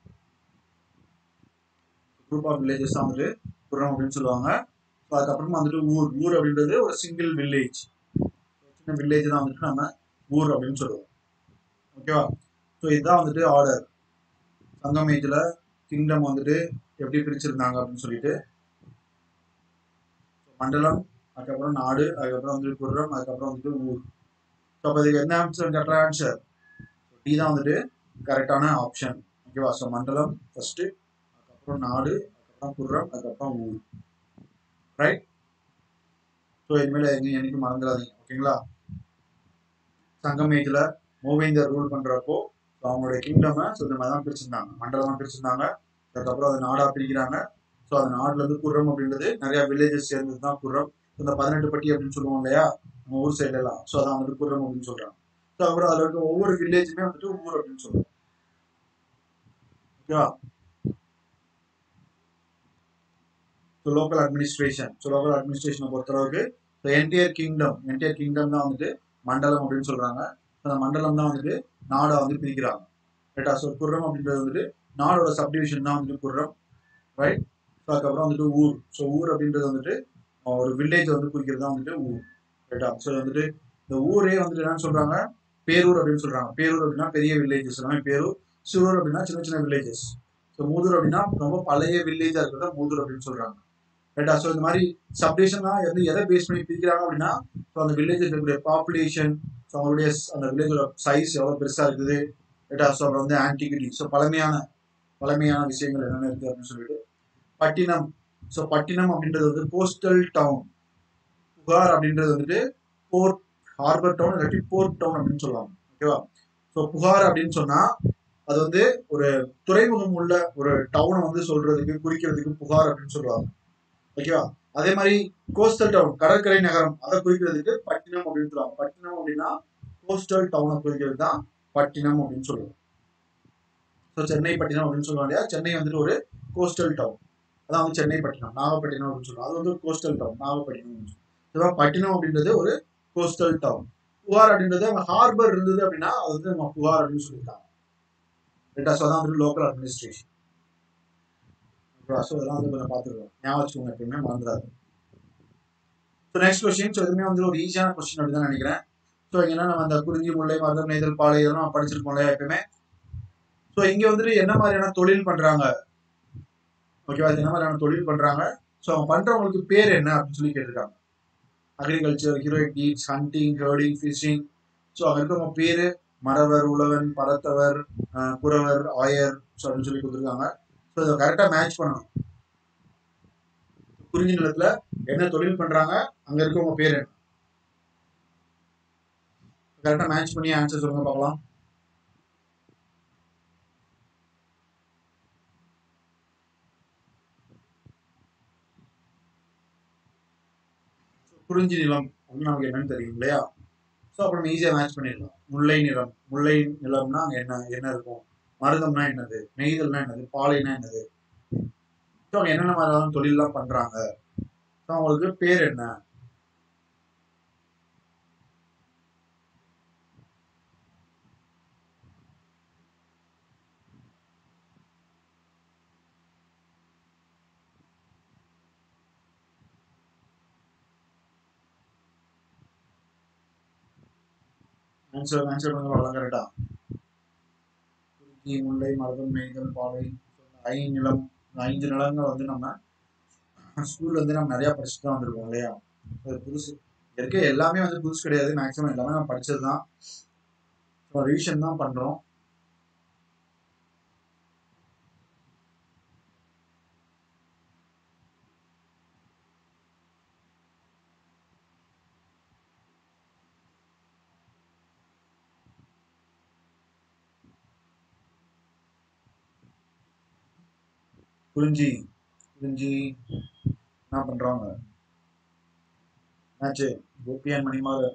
group of villages தான் வந்துட்டு குர்ரம் அப்படின்னு சொல்லுவாங்க ஸோ அதுக்கப்புறமா வந்துட்டு ஊர் ஊர் அப்படின்றது ஒரு சிங்கிள் வில்லேஜ் சின்ன வில்லேஜ் தான் வந்துட்டு நம்ம ஊர் அப்படின்னு சொல்லுவோம் ஓகேவா ஸோ இதுதான் வந்துட்டு ஆர்டர் சங்கம் ஏஜில் கிங்டம் வந்துட்டு எப்படி பிரிச்சிருந்தாங்க அப்படின்னு சொல்லிட்டு மண்டலம் அதுக்கப்புறம் நாடு அதுக்கப்புறம் வந்துட்டு குர்ரம் அதுக்கப்புறம் வந்துட்டு ஊர் ஸோ அப்போ இதுக்கு என்ன ஆன்சர் கரெக்டான ஆன்சர் டி தான் வந்துட்டு கரெக்டான ஆப்ஷன் ஓகேவா ஸோ மண்டலம் ஃபர்ஸ்ட் அதுக்கப்புறம் நாடு அதுக்கப்புறம் குர்ரம் அதுக்கப்புறம் ஊர் ரைட் ஸோ இனிமேல் எங்கேயும் என்னைக்கும் மறந்துடாதீங்க ஓகேங்களா சங்கம் ஏஜில் மூவேந்தர் ரூல் பண்ணுறப்போ அவங்களுடைய கிங்டமை ஸோ இந்த மாதிரி தான் பிரிச்சிருந்தாங்க மண்டலமாக பிரிச்சிருந்தாங்க அதுக்கப்புறம் அதை நாடாக பிரிக்கிறாங்க ஸோ அந்த நாடுல இருந்து குர்ரம் அப்படின்றது நிறைய வில்லேஜஸ் சேர்ந்தது தான் குர்ரம் இந்த பதினெட்டு பட்டி அப்படின்னு சொல்லுவோம் இல்லையா நம்ம ஊர் சைடுல எல்லாம் ஸோ அதான் வந்துட்டு குர்ரம் அப்படின்னு சொல்றாங்க ஸோ அப்புறம் அதில் இருக்க ஒவ்வொரு வில்லேஜுமே வந்துட்டு ஊர் அப்படின்னு சொல்லுவோம் ஓகேவா so local administration so local அட்மினிஸ்ட்ரேஷனை பொறுத்தளவுக்கு so entire kingdom entire kingdom தான் வந்துட்டு மண்டலம் அப்படின்னு சொல்றாங்க அந்த மண்டலம் தான் வந்துட்டு நாடா வந்து பிரிக்கிறாங்க ரைட்டா ஸோ குர்ரம் அப்படின்றது வந்துட்டு நாடோட சப்டிவிஷன் தான் வந்துட்டு குர்ரம் ரைட் ஸோ அதுக்கப்புறம் வந்துட்டு ஊர் ஸோ ஊர் அப்படின்றது வந்துட்டு அஹ், ஒரு வில்லேஜ் வந்து குறிக்கிறது தான் வந்துட்டு ஊர் ரைட்டா ஸோ வந்துட்டு இந்த ஊரே வந்துட்டு என்னன்னு சொல்றாங்க பேரூர் அப்படின்னு சொல்றாங்க பேரூர் அப்படின்னா பெரிய வில்லேஜஸ் எல்லாமே பேரூர் சிறூர் அப்படின்னா சின்ன சின்ன வில்லேஜஸ் ஸோ மூதூர் அப்படின்னா ரொம்ப பழைய வில்லேஜா இருக்கிறத மூதூர் அப்படின்னு சொல்றாங்க ரைட்டா ஸோ இந்த மாதிரி சப்டிஷன்லாம் வந்து எதை பேஸ் பண்ணி பிரிக்கிறாங்க அப்படின்னா ஸோ அந்த வில்லேஜ் இருக்கக்கூடிய பாப்புலேஷன் ஸோ அவங்களுடைய ஸ்- அந்த வில்லேஜோட சைஸ் எவ்வளோ பெருசா இருக்குது ரைட்டா ஸோ அப்புறம் வந்து ஆன்டிகிட்டி ஸோ பழமையான பழமையான விஷயங்கள் என்னென்ன இருக்கு அப்படின்னு சொல்லிட்டு பட்டினம் ஸோ பட்டினம் அப்படின்றது வந்து கோஸ்டல் டவுன் புகார் அப்படின்றது வந்துட்டு போர்ட் ஹார்பர் டவுன் இல்லாட்டி போர்ட் டவுன் அப்படின்னு சொல்லுவாங்க ஓகேவா ஸோ புகார் அப்படின்னு சொன்னா அது வந்து ஒரு துறைமுகம் உள்ள ஒரு டவுனை வந்து சொல்றதுக்கு குறிக்கிறதுக்கு புகார் அப்படின்னு சொல்லுவாங்க ஓகேவா அதே மாதிரி கோஸ்டல் டவுன் கடற்கரை நகரம் அதை குறிக்கிறதுக்கு பட்டினம் அப்படின்னு சொல்லுவாங்க பட்டினம் அப்படின்னா கோஸ்டல் டவுனை குறிக்கிறது தான் பட்டினம் அப்படின்னு சொல்லுவோம் ஸோ சென்னை பட்டினம் அப்படின்னு சொல்லுவாங்க இல்லையா சென்னை வந்துட்டு ஒரு கோஸ்டல் டவுன் அதான் வந்து சென்னை பட்டினம் நாகப்பட்டினம் அப்படின்னு சொல்லுவோம் அது வந்து ஒரு கோஸ்டல் டவுன் நாகப்பட்டினம் அப்படின்னு சொல்லுவோம் பட்டினம் அப்படின்றது ஒரு கோஸ்டல் டவுன் புகார் அப்படின்றது அவங்க ஹார்பர் இருந்தது அப்படின்னா அது வந்து நம்ம புகார் அப்படின்னு சொல்லியிருக்காங்க ரைட்டா ஸோ அதான் வந்து லோக்கல் அட்மினிஸ்ட்ரேஷன் ஸோ அதெல்லாம் வந்து கொஞ்சம் பார்த்துருக்கோம் ஞாபகம் வச்சுக்கோங்க எப்பயுமே மறந்துடாது ஸோ நெக்ஸ்ட் கொஸ்டின் ஸோ இதுவுமே வந்து ஒரு ஈஸியான கொஸ்டின் அப்படின்னு தான் நினைக்கிறேன் ஸோ இங்கன்னா நம்ம அந்த குறிஞ்சி முல்லை மருதம் நெய்தல் பாலை இதெல்லாம் நம்ம படிச்சிருப்போம் இல்லையா எப்பயுமே ஸோ இங்க வந்துட்டு என்ன மாதிரியான தொழில் பண்றாங்க ஓகேவா என்ன மாதிரியான தொழில் பண்றாங்க ஸோ அவங்க பண்றவங்களுக்கு பேர் என்ன அப்படின்னு சொல்லி கேட்டிருக்காங்க agriculture heroic deeds hunting herding fishing so அங்கே இருக்கவங்க பேர் மறவர் உழவன் பரத்தவர் அஹ், குறவர் ஆயர் ஸோ அப்படின்னு சொல்லி கொடுத்துருக்காங்க ஸோ இதை கரெக்டாக மேட்ச் பண்ணணும் குறிஞ்சி நிலத்துல என்ன தொழில் பண்றாங்க அங்க இருக்கவங்க பேர் என்ன கரெக்டாக மேட்ச் பண்ணி ஆன்சர் சொல்லுங்க பார்க்கலாம் குறிஞ்சி நிலம் அப்படின்னு நமக்கு என்னன்னு தெரியும் இல்லையா ஸோ அப்புறம் ஈஸியாக மேட்ச் பண்ணிடலாம் முல்லை நிலம் முல்லை நிலம்னா அங்கே என்ன என்ன இருக்கும் மருதம்னா என்னது நெய்தல்னா என்னது பாலைனா என்னது ஸோ அவங்க என்னென்ன மாதிரியான தொழிலெலாம் பண்ணுறாங்க ஸோ அவங்களுக்கு பேர் என்ன ஆன்சர் ஆன்சர் பண்ணி வரலாம் கரெக்டா குறிஞ்சி முல்லை மருதம் நெய்தல் பாலை ஐந்து நிலம் இந்த ஐந்து நிலங்கள் வந்து நம்ம ஸ்கூல்ல வந்து நம்ம நிறைய படிச்சுட்டு தான் வந்திருக்கோம் இல்லையா அது புதுசு இருக்க எல்லாமே வந்து புதுசு கிடையாது மேக்ஸிமம் எல்லாமே நம்ம படிச்சது தான் ஸோ ரிவிஷன் தான் பண்றோம் குறிஞ்சி குறிஞ்சி என்ன பண்றாங்க என்னாச்சு கோபியான் மணிமாறு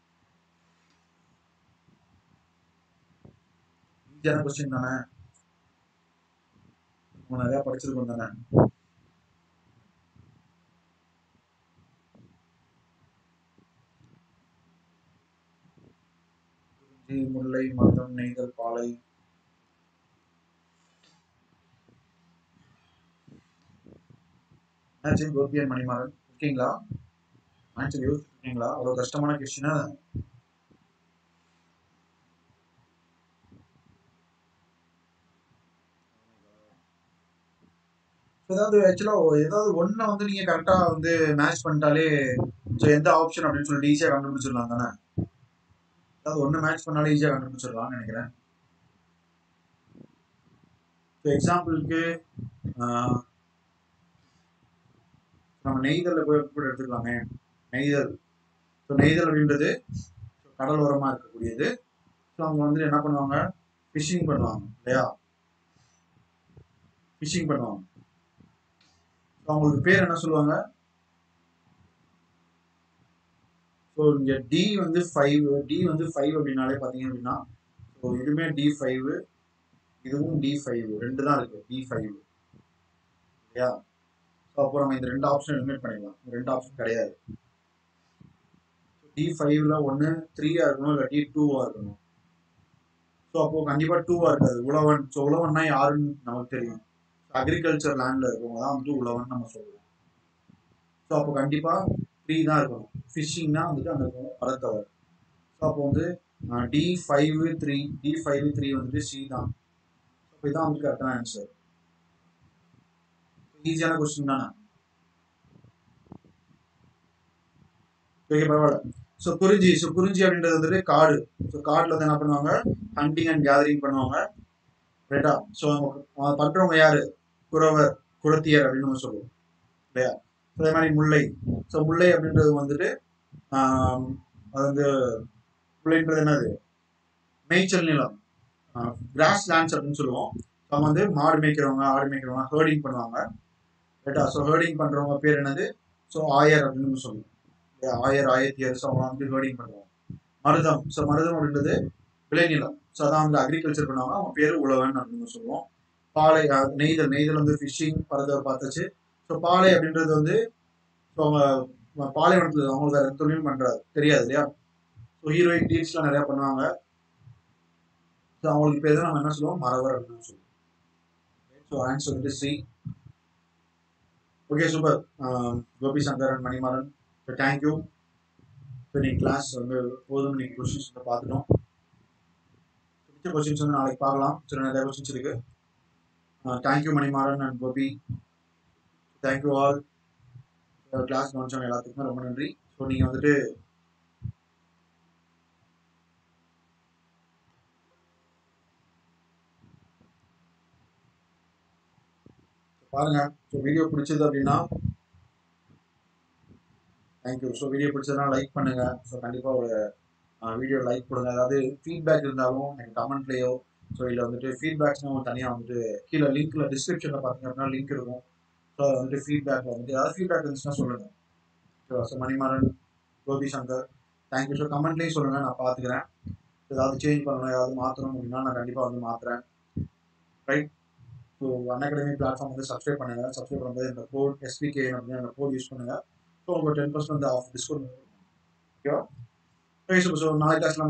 ஈஸியான கொஸ்டின் தானே நம்ம நிறைய படிச்சிருக்கோம் தானே குறிஞ்சி முல்லை மருதம் நெய்தல் பாலை என்னாச்சு கோபியன் மணிமாறன் இருக்கீங்களா ஆன்சர் யோசிச்சு இருக்கீங்களா அவ்வளோ கஷ்டமான கொஸ்டினா ஏதாவது ஆக்சுவலாக ஏதாவது ஒன்றை வந்து நீங்கள் கரெக்டாக வந்து மேட்ச் பண்ணிட்டாலே ஸோ எந்த ஆப்ஷன் அப்படின்னு சொல்லிட்டு ஈஸியாக கண்டுபிடிச்சிடலாம் தானே ஏதாவது ஒன்று மேட்ச் பண்ணாலே ஈஸியாக கண்டுபிடிச்சிடலாம்னு நினைக்கிறேன் ஸோ எக்ஸாம்பிளுக்கு நம்ம நெய்தலில் போய் கூட எடுத்துக்கலாமே நெய்தல் ஸோ நெய்தல் அப்படின்றது கடல் ஓரமாக இருக்கக்கூடியது ஸோ அவங்க வந்து என்ன பண்ணுவாங்க ஃபிஷிங் பண்ணுவாங்க இல்லையா ஃபிஷிங் பண்ணுவாங்க ஸோ அவங்களுக்கு பேர் என்ன சொல்லுவாங்க ஸோ இங்கே டி வந்து ஃபைவ் டி வந்து ஃபைவ் அப்படின்னாலே பார்த்தீங்க அப்படின்னா ஸோ இதுவுமே டி ஃபைவ் இதுவும் டி ஃபைவ் ரெண்டு தான் இருக்கு டி ஃபைவ் இல்லையா ஸோ அப்போ நம்ம இந்த ரெண்டு ஆப்ஷன் எலிமினேட் பண்ணிடலாம் இந்த ரெண்டு ஆப்ஷன் கிடையாது டி ஃபைவ்ல ஒன்று த்ரீயா இருக்கணும் இல்லை டி டூவா இருக்கணும் ஸோ அப்போ கண்டிப்பாக டூவா இருக்காது உழவன் ஸோ உழவன்னா யாருன்னு நமக்கு தெரியும் அக்ரிகல்ச்சர் லேண்ட்ல இருக்கவங்க தான் வந்து உழவன் நம்ம சொல்லுவோம் ஸோ அப்போ கண்டிப்பாக த்ரீ தான் இருக்கணும் ஃபிஷிங்னா வந்துட்டு அந்த பரத்தவர் ஸோ அப்போ வந்து D five three D five three வந்துட்டு சி தான் ஸோ இதான் வந்து கரெக்டான ஆன்சர் ஈஸியான கொஸ்டின் தானே ஓகே பரவாயில்ல ஸோ குறிஞ்சி ஸோ குறிஞ்சி அப்படின்றது வந்துட்டு காடு ஸோ காட்டில் வந்து என்ன பண்ணுவாங்க ஹண்டிங் அண்ட் கேதரிங் பண்ணுவாங்க ரைட்டா ஸோ அவங்க பண்ணுறவங்க யாரு குறவர் குளத்தியர் அப்படின்னு நம்ம சொல்லுவோம் இல்லையா அதே மாதிரி முல்லை ஸோ முல்லை அப்படின்றது வந்துட்டு ஆம், அது வந்து முல்லைன்றது என்னது மேய்ச்சல் நிலம் கிராஸ் லேண்ட்ஸ் அப்படின்னு சொல்லுவோம் அவங்க வந்து மாடு மேய்க்கிறவங்க ஆடு மேய்க்கிறவங்க ஹேர்டிங் பண்ணுவாங்க ரைட்டா ஸோ ஹேர்டிங் பண்ணுறவங்க பேர் என்னது ஸோ ஆயர் அப்படின்னு சொல்லுவோம் இல்லையா? ஆயர் ஆயத்தியர் ஸோ அவங்க வந்து வேர்டிங் பண்ணுவோம் மருதம் ஸோ மருதம் அப்படின்றது விளைநிலம் ஸோ அதான் வந்து அக்ரிகல்ச்சர் பண்ணுவாங்க அவங்க பேர் உழவன் அப்படின்னு சொல்லுவோம் பாலை அஹ், நெய்தல் நெய்தல் வந்து ஃபிஷிங் பரதவர் பார்த்தாச்சு ஸோ பாலை அப்படின்றது வந்து ஸோ அவங்க ம- பாலைவனத்தில் அவங்களுக்கு வேற எந்த தொழிலும் பண்றாரு தெரியாது இல்லையா ஸோ ஹீரோயின் டீல்ஸ்லாம் நிறையா பண்ணுவாங்க ஸோ அவங்களுக்கு பேர் தான் நம்ம என்ன சொல்லுவோம் மறவர் அப்படின்னு சொல்லுவோம் ஸோ ஆன்சர் வந்து C okay super Gopi Shankar and Manimaran so thank you so நீங்கள் கிளாஸ் வந்து போதும் நீங்கள் கொஸ்டின்ஸ் வந்து பார்த்துட்டோம் மிச்ச கொஸ்டின்ஸ் வந்து நாளைக்கு பார்க்கலாம் சில நிறைய கொஸ்டின்ஸ் இருக்கு thank you Manimaran and Gopi thank you all class கவனிச்சவங்க எல்லாத்துக்குமே ரொம்ப நன்றி ஸோ நீங்கள் வந்துட்டு பாருங்க ஸோ வீடியோ பிடிச்சது அப்படின்னா தேங்க்யூ ஸோ வீடியோ பிடிச்சதுனா லைக் பண்ணுங்க ஸோ கண்டிப்பாக ஒரு வீடியோ லைக் கொடுங்க அதாவது ஃபீட்பேக் இருந்தாலும் எனக்கு கமெண்ட்லேயோ ஸோ இல்லை வந்துட்டு ஃபீட்பேக்ஸ்னு தனியாக வந்துட்டு கீழே லிங்க்ல டிஸ்கிரிப்ஷனில் பார்த்தீங்க அப்படின்னா லிங்க் இருக்கும் ஸோ வந்துட்டு ஃபீட்பேக் வந்துட்டு ஏதாவது ஃபீட்பேக் இருந்துச்சுன்னா சொல்லுங்க ஓகேவா so Manimaran Gopi Shankar thank you so கமெண்ட்லேயும் சொல்லுங்கள் நான் பார்த்துக்கிறேன் ஏதாவது சேஞ்ச் பண்ணணும் ஏதாவது மாற்றணும் அப்படின்னா நான் கண்டிப்பாக வந்து மாற்றுறேன் right so Unacademy platform வந்து சப்ஸ்கிரைப் பண்ணுங்க சப்ஸ்கிரைப் பண்ணும்போது இந்த கோட் எஸ்பிகே அப்படின்னு அந்த கோட் யூஸ் பண்ணுங்க ஸோ உங்களுக்கு டென் பர்சன்ட் ஆஃப் டிஸ்கவுண்ட் ஓகேவா ஸோ நாளைக்கு கிளாஸ்லாம்